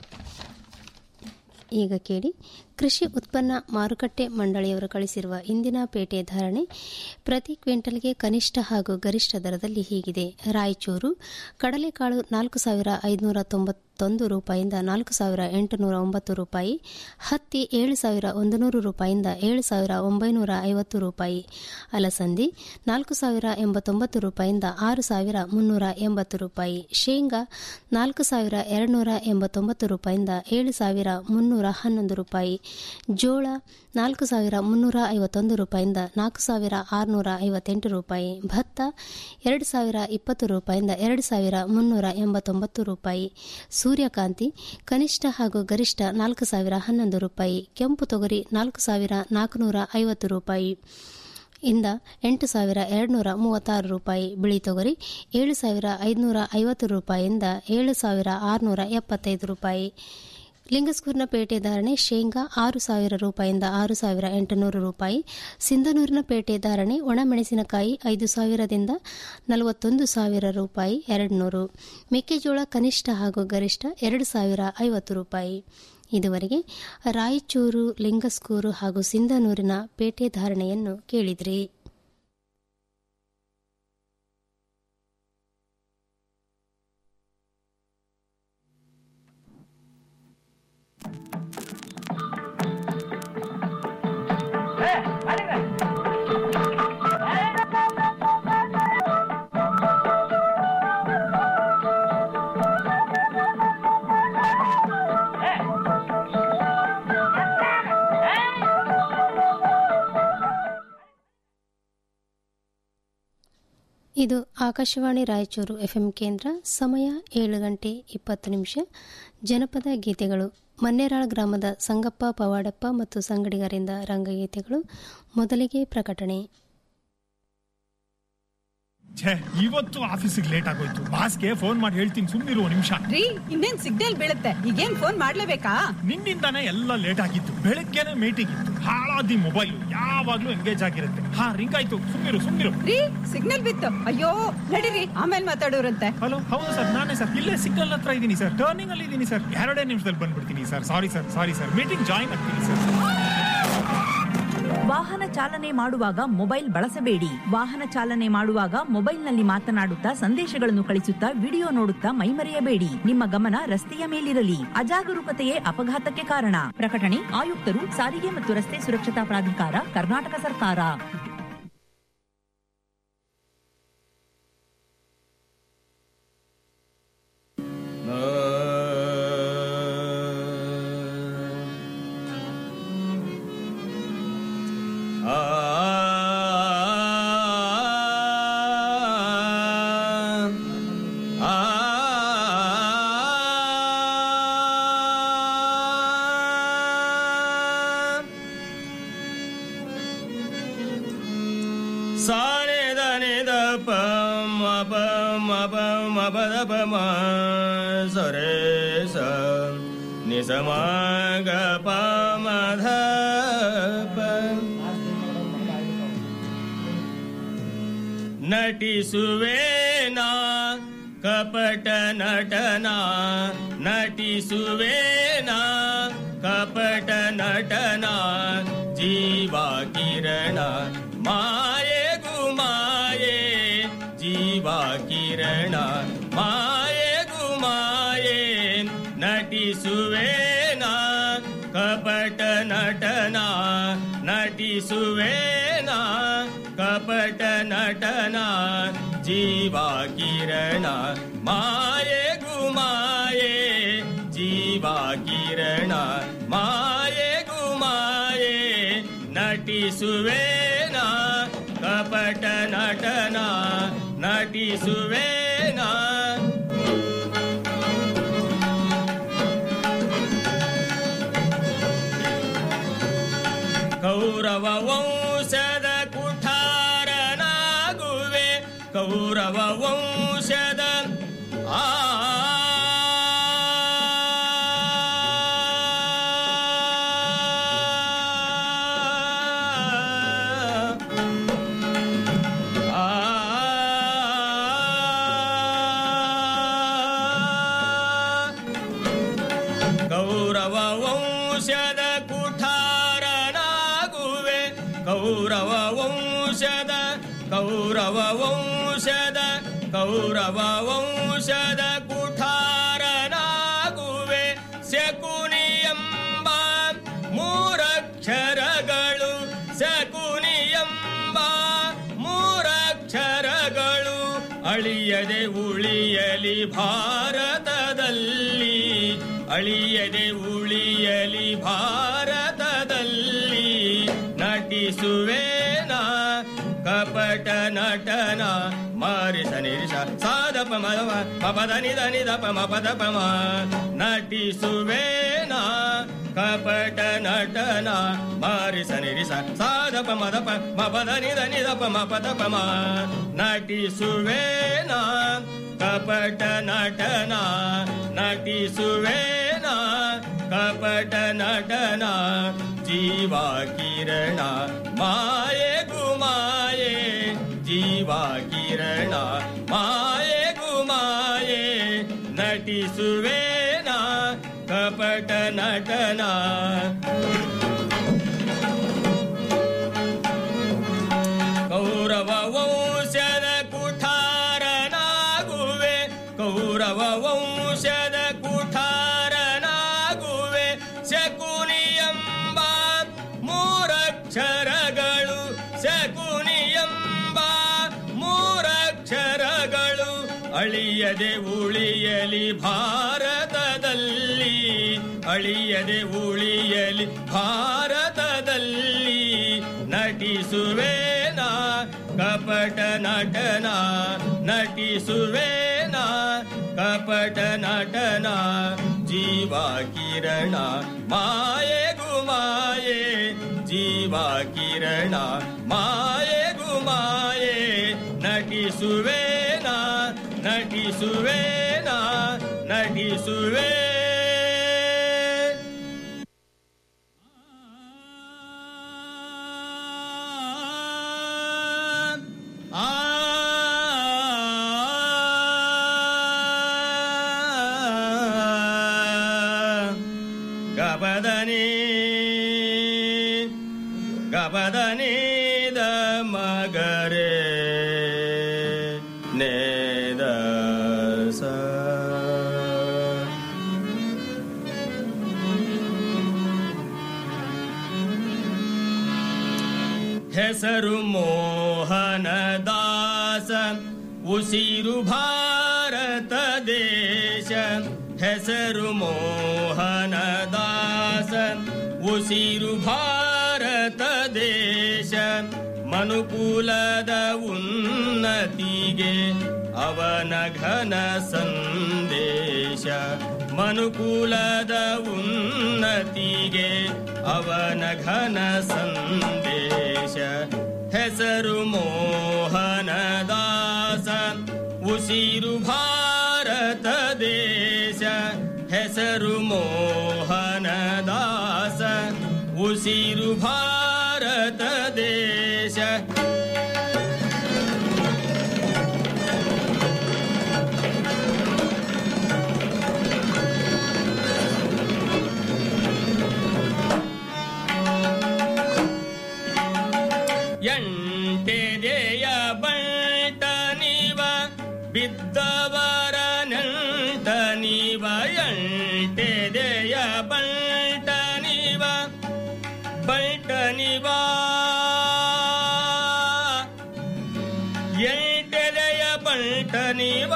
ಈಗ ಕೇಳಿ ಕೃಷಿ ಉತ್ಪನ್ನ ಮಾರುಕಟ್ಟೆ ಮಂಡಳಿಯವರು ಕಳಿಸಿರುವ ಇಂದಿನ ಪೇಟೆ ಧಾರಣೆ ಪ್ರತಿ ಕ್ವಿಂಟಲ್ಗೆ ಕನಿಷ್ಠ ಹಾಗೂ ಗರಿಷ್ಠ ದರದಲ್ಲಿ ಹೀಗಿದೆ ರಾಯಚೂರು ಕಡಲೆಕಾಳು ನಾಲ್ಕು ಸಾವಿರ ಐದುನೂರ ತೊಂಬತ್ತೊಂದು ರೂಪಾಯಿಂದ ನಾಲ್ಕು ಸಾವಿರ ಎಂಟುನೂರ ಒಂಬತ್ತು ರೂಪಾಯಿ ಹತ್ತಿ ಏಳು ಸಾವಿರ ಒಂದು ನೂರು ರೂಪಾಯಿಂದ ಏಳು ಸಾವಿರ ಒಂಬೈನೂರ ಐವತ್ತು ರೂಪಾಯಿ ಅಲಸಂದಿ ನಾಲ್ಕು ಸಾವಿರ ಎಂಬತ್ತೊಂಬತ್ತು ರೂಪಾಯಿಂದ ಆರು ಸಾವಿರ ಮುನ್ನೂರ ಎಂಬತ್ತು ರೂಪಾಯಿ ಶೇಂಗಾ ನಾಲ್ಕು ಸಾವಿರ ಎರಡುನೂರ ಎಂಬತ್ತೊಂಬತ್ತು ರೂಪಾಯಿಂದ ಏಳು ಸಾವಿರ ಮುನ್ನೂರ ಹನ್ನೊಂದು ರೂಪಾಯಿ ಜೋಳ ನಾಲ್ಕು ಸಾವಿರ ಮುನ್ನೂರ ಐವತ್ತೊಂದು ರೂಪಾಯಿಂದ ನಾಲ್ಕು ಸಾವಿರ ಆರುನೂರ ಐವತ್ತೆಂಟು ರೂಪಾಯಿ ಭತ್ತ ಎರಡು ಸಾವಿರ ಇಪ್ಪತ್ತು ರೂಪಾಯಿಂದ ಎರಡು ಸಾವಿರ ಮುನ್ನೂರ ಎಂಬತ್ತೊಂಬತ್ತು ರೂಪಾಯಿ ಸೂರ್ಯಕಾಂತಿ ಕನಿಷ್ಠ ಹಾಗೂ ಗರಿಷ್ಠ ನಾಲ್ಕು ಸಾವಿರ ಹನ್ನೊಂದು ರೂಪಾಯಿ ಕೆಂಪು ತೊಗರಿ ನಾಲ್ಕು ಸಾವಿರ ನಾಲ್ಕುನೂರ ಐವತ್ತು ರೂಪಾಯಿ ಇಂದ ಎಂಟು ಸಾವಿರ ಎರಡುನೂರ ಮೂವತ್ತಾರು ರೂಪಾಯಿ ಬಿಳಿ ತೊಗರಿ ಏಳು ಸಾವಿರ ಐದುನೂರ ಐವತ್ತು ರೂಪಾಯಿಯಿಂದ ಏಳು ಸಾವಿರ ಆರುನೂರ ಎಪ್ಪತ್ತೈದು ರೂಪಾಯಿ ಲಿಂಗಸ್ಕೂರಿನ ಪೇಟೆ ಧಾರಣೆ ಶೇಂಗಾ ಆರು ಸಾವಿರ ರೂಪಾಯಿಂದ ಆರು ಸಾವಿರ ಎಂಟುನೂರು ರೂಪಾಯಿ ಸಿಂಧನೂರಿನ ಪೇಟೆ ಧಾರಣೆ ಒಣಮೆಣಸಿನಕಾಯಿ ಐದು ಸಾವಿರದಿಂದ ನಲವತ್ತೊಂದು ಸಾವಿರ ರೂಪಾಯಿ ಎರಡು ನೂರು ಮೆಕ್ಕೆಜೋಳ ಕನಿಷ್ಠ ಹಾಗೂ ಗರಿಷ್ಠ ಎರಡು ಸಾವಿರ ಐವತ್ತು ರೂಪಾಯಿ ಇದುವರೆಗೆ ರಾಯಚೂರು ಲಿಂಗಸ್ಕೂರು ಹಾಗೂ ಸಿಂಧನೂರಿನ ಪೇಟೆ ಧಾರಣೆಯನ್ನು ಕೇಳಿದ್ರಿ ಇದು ಆಕಾಶವಾಣಿ ರಾಯಚೂರು ಎಫ್ಎಂ ಕೇಂದ್ರ ಸಮಯ ಏಳು ಗಂಟೆ ಇಪ್ಪತ್ತು ನಿಮಿಷ ಜನಪದ ಗೀತೆಗಳು ಮನ್ನೇರಾಳ್ ಗ್ರಾಮದ ಸಂಗಪ್ಪ ಪವಾಡಪ್ಪ ಮತ್ತು ಸಂಗಡಿಗರಿಂದ ರಂಗಗೀತೆಗಳು ಮೊದಲಿಗೆ ಪ್ರಕಟಣೆ ಛೇ ಇವತ್ತು ಆಫೀಸಿಗೆ ಲೇಟ್ ಆಗೋಯ್ತು ಬಾಸ್ಗೆ ಫೋನ್ ಮಾಡಿ ಹೇಳ್ತೀನಿ ಸುಮ್ಮನಿರುವ ನಿಮಿಷ ರೀ ಇನ್ನೇನ್ ಸಿಗ್ನಲ್ ಬೀಳುತ್ತೆ ಈಗೇನ್ ಫೋನ್ ಮಾಡ್ಲೇಬೇಕಾ ನಿನ್ನಿಂದಾನೇ ಎಲ್ಲ ಲೇಟ್ ಆಗಿತ್ತು ಬೆಳಗ್ಗೆನೆ ಮೀಟಿಂಗ್ ಇತ್ತು ಹಾಳಾದಿ ಮೊಬೈಲ್ ಯಾವಾಗ್ಲೂ ಎಂಗೇಜ್ ಆಗಿರುತ್ತೆ ಹಾ ರಿಂಗ್ ಆಯ್ತು ಸುಮ್ಮನಿರು ಸುಮ್ಮನಿರು ರೀ ಸಿಗ್ನಲ್ ಬಿತ್ತು ಅಯ್ಯೋ ನಡೀರಿ ಆಮೇಲೆ ಮಾತಾಡೋರಂತೆ ಹಲೋ ಹೌದು ಸರ್ ನಾನೇ ಸರ್ ಇಲ್ಲೇ ಸಿಗ್ನಲ್ ಹತ್ರ ಇದ್ದೀನಿ ಸರ್ ಟರ್ನಿಂಗ್ ಅಲ್ಲಿ ಇದ್ದೀನಿ ಸರ್ ಎರಡೇ ನಿಮಿಷದಲ್ಲಿ ಬಂದ್ಬಿಡ್ತೀನಿ sir sorry sir sorry sir meeting join ಆಗ್ತೀನಿ ಸರ್ ವಾಹನ ಚಾಲನೆ ಮಾಡುವಾಗ ಮೊಬೈಲ್ ಬಳಸಬೇಡಿ ವಾಹನ ಚಾಲನೆ ಮಾಡುವಾಗ ಮೊಬೈಲ್ನಲ್ಲಿ ಮಾತನಾಡುತ್ತಾ ಸಂದೇಶಗಳನ್ನು ಕಳಿಸುತ್ತಾ ವಿಡಿಯೋ ನೋಡುತ್ತಾ ಮೈಮರೆಯಬೇಡಿ ನಿಮ್ಮ ಗಮನ ರಸ್ತೆಯ ಮೇಲಿರಲಿ ಅಜಾಗರೂಕತೆಯೇ ಅಪಘಾತಕ್ಕೆ ಕಾರಣ ಪ್ರಕಟಣೆ ಆಯುಕ್ತರು ಸಾರಿಗೆ ಮತ್ತು ರಸ್ತೆ ಸುರಕ್ಷತಾ ಪ್ರಾಧಿಕಾರ ಕರ್ನಾಟಕ ಸರ್ಕಾರ ಸಾರೆ ದನೆ ದ ಪ ಮ ಪ ಮ ಪ ಮ ಪ ದ ಪ ಮ ಸರೆ ಸ ನಿ ಸ ಮ ಗ ಪ ಮ ಧ ಪ ನಟಿಸುವೇನಾ ಕಪಟ ನಟನಾ ನಟಿಸುವೇನಾ ಕಪಟ ನಟನಾ ಜೀವ ಕಿರಣ ಮಾಯೆ ಗುಮಾಯೆ ಜೀವ ಕಿರಣ ಮಾಯೆ ಗುಮಾಯೆ ನಟಿಸುವೇನಾ ಕಪಟ ನಟನಾ ನಟಿಸುವೇನಾ ಕಪಟ ನಟನಾ ಜೀವ ಕಿರಣ ಮಾಯೆ ಗುಮಾಯೆ ಜೀವ ಕಿರಣ ಮಾಯೆ ಗುಮಾಯೆ ನಟಿಸುವೇನಾ ಕಪಟ ನಟನಾ ನಟಿಸುವೇನಾ ಕೌರವ ವಂಶದ ಕುಠಾರನಾಗುವೆ ಕೌರವ ವಂಶದ ಆ ಕೌರವ ವಂಶದ ಕುಠಾರನಾಗುವೆ ಕೌರವ ವಂಶದ ಕೌರವ ವಂಶದ ಕೌರವ ವಂಶದ ಕುಠಾರನಾಗುವೆ ಶಕುನಿಯಂಬ ಮೂರಕ್ಷರಗಳು ಶಕುನಿಯಂಬ ಮೂರಕ್ಷರಗಳು ಅಳಿಯದೆ ಉಳಿಯಲಿ ಭಾರತದಲ್ಲಿ ಅಳಿಯದೆ ಉಳಿಯಲಿ ಭಾರತದಲ್ಲಿ ನಟಿಸುವೇನಾ ಕಪಟ ನಟನ ಮಾರಿಸ ನಿರಿಸ ಸಾಧಪ ಮದವ ಪಪದ ನಿದ ನಿದ ಪ ಮಪದ ಪಮ ನಟಿಸುವೇನಾ ಕಪಟ ನಟನ ಮಾರಿಸ ನಿರಿಸ ಸಾಧಪ ಮದಪ ಮಪದ ನಿದ ನಿದ ಪ ಮಪದ ಪಮ ನಟಿಸುವೇನಾ ಕಪಟ ನಟನ ನಟಿಸುವೇನಾ ಕಪಟ ನಟನ ಜೀವ ಕಿರಣ ಮಾಯೆ ಗುಮಾಯೆ ಜೀವ ಕಿರಣ ಮಾಯೆ ಗುಮಾಯೆ ನಟಿಸುವೇನಾ ಕಪಟ ನಟನ ಕೌರವ ವಂಶದ ಕುಠಾರನಾಗುವೆ ಕೌರವ ವಂಶದ ಕುಠಾರನಾಗುವೆ ಶಕುನಿಯಂಬ ಮೂರಕ್ಷರಗಳು ಶಕುನಿಯಂಬ ಮೂರಕ್ಷರಗಳು ಅಳಿಯದೆ ಉಳಿಯಲಿ ಭಾರತದಲ್ಲಿ ಅಳಿಯದೆ ಉಳಿಯಲಿ ಭಾರತದಲ್ಲಿ ನಟಿಸುವೇನಾ ಕಪಟ ನಟನ ನಟಿಸುವೇನ ಕಪಟ ನಟನ ಜೀವ ಕಿರಣ ಮಾಯೆ ಗುಮಾಯೆ ಜೀವ ಕಿರಣ ಮಾಯೆ ಗುಮಾಯೆ ನಟಿಸುವೇನ ನಟಿಸುವೇನ ನಟಿಸುವೇ ಆ ಗಬದನಿ ಗಬದನಿ ದ ಮಗರೆ ನೇದ ಸ ಹೆಸರು ಮೋಹನ ದಾಸ ಉಸಿರು ಭಾರತ ದೇಶ ಹೆಸರು ಮೋಹನ ದಾಸ ಉಸಿರು ಭಾರತ ದೇಶ ಮನುಕುಲದ ಉನ್ನತಿಗೆ ಅವನ ಘನ ಸಂದೇಶ ಮನುಕುಲದ ಉನ್ನತಿಗೆ ಅವನ ಘನ ಸಂದೇಶ ಹೆಸರು ಮೋಹನ ದಾಸ ಉಸಿರು ಭಾರತ ದೇಶ ಹೆಸರು ಮೋಹನ ದಾಸ ಉಸಿರು ಭಾರತ ದೇಶ ಎಂಟೆದೆಯ ಬಂಟ ನೀವ ಬಿದ್ದವರ ನಂಟ ನೀವ ಎಂಟೆದೆಯ ಬಂಟ ನೀವ ಬಂಟ ನೀವ ಎಂಟೆದೆಯ ಬಂಟ ನೀವ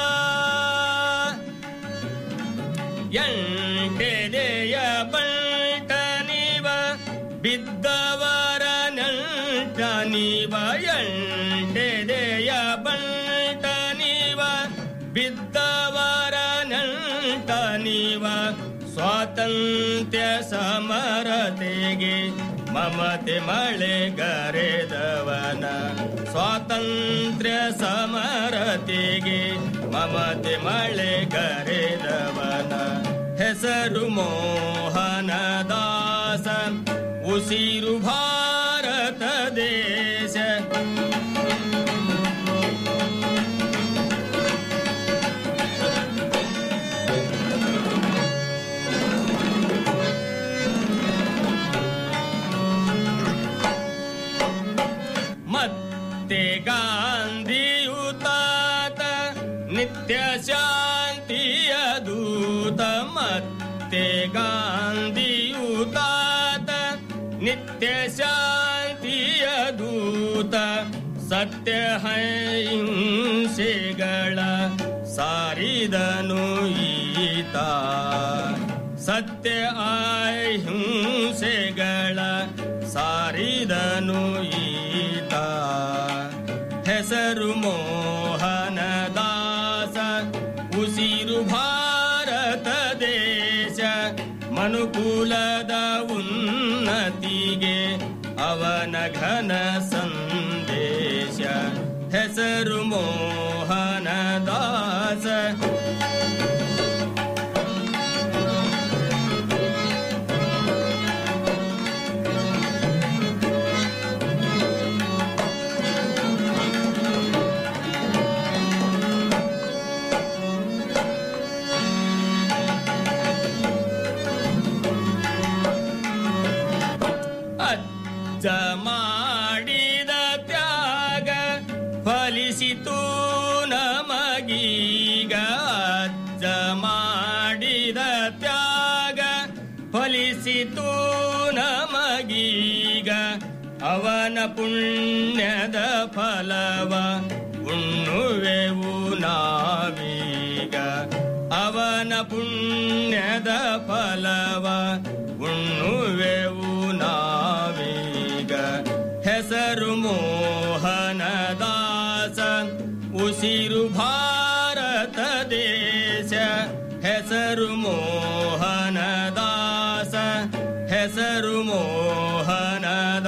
ಎಂಟೆದೆಯ ಬಂಟ ನೀವ ಬಿದ್ದವರ ನಂಟ ನೀವ ಎಂಟೆದೆಯ ಬಂಟ ನೀವ ಬಿದ್ದವರ ನಂಟ ನೀವ ಸ್ವಾತಂತ್ರ್ಯ ಸಮರತೆಗೆ ಮಮತೆ ಮಳೆಗರೆದವನ ಸ್ವಾತಂತ್ರ್ಯ ಸಮರತೆಗೆ ಮಮತೆ ಮಳೆಗರೆದವನ ಹೆಸರು ಮೋಹನ ದಾಸ ಉಸಿರು ಭಾರತ ದೇಶ ಮತ್ತೆ ಗಾಂಧಿಯುತಾತ ನಿತ್ಯ ಶಾಂತಿಯ ದೂತ ಮತ್ತೆ ಗಾಂಧಿಯುತಾತ ನಿತ್ಯ ಶಾಂತಿಯ ದೂತ ಸತ್ಯ ಹಿಂಸೆಗಳ ಸಾರಿದನು ಈತ ಸತ್ಯ ಅಹಿಂಸೆಗಳ ಸಾರಿದನು ಈತ ಹೆಸರು ಮೋಹನ ದಾಸ ಉಸಿರು ಭಾರತ ದೇಶ ಮನುಕುಲದ ಉನ್ನತಿಗೆ ಅವನ ಘನ ಸಂದೇಶ ಹೆಸರು ಮೋಹನ ದಾಸ ಅಜ್ಜ ಮಾಡಿದ ತ್ಯಾಗ ಫಲಿಸಿತು ನಮಗೀಗ ಅಜ್ಜ ಮಾಡಿದ ತ್ಯಾಗ ಫಲಿಸಿತು ನಮಗೀಗ ಅವನ ಪುಣ್ಯದ ಫಲವ ಉಣ್ಣುವೆವು ನಾವೀಗ ಅವನ ಪುಣ್ಯದ ಫಲವ ಉಣ್ಣುವೆವು ನಾವೀಗ ಹೆಸರು ಮೋಹನ ಉಸಿರು ಭಾರತ ದೇಶ ಹೆಸರು ಮೋದಿ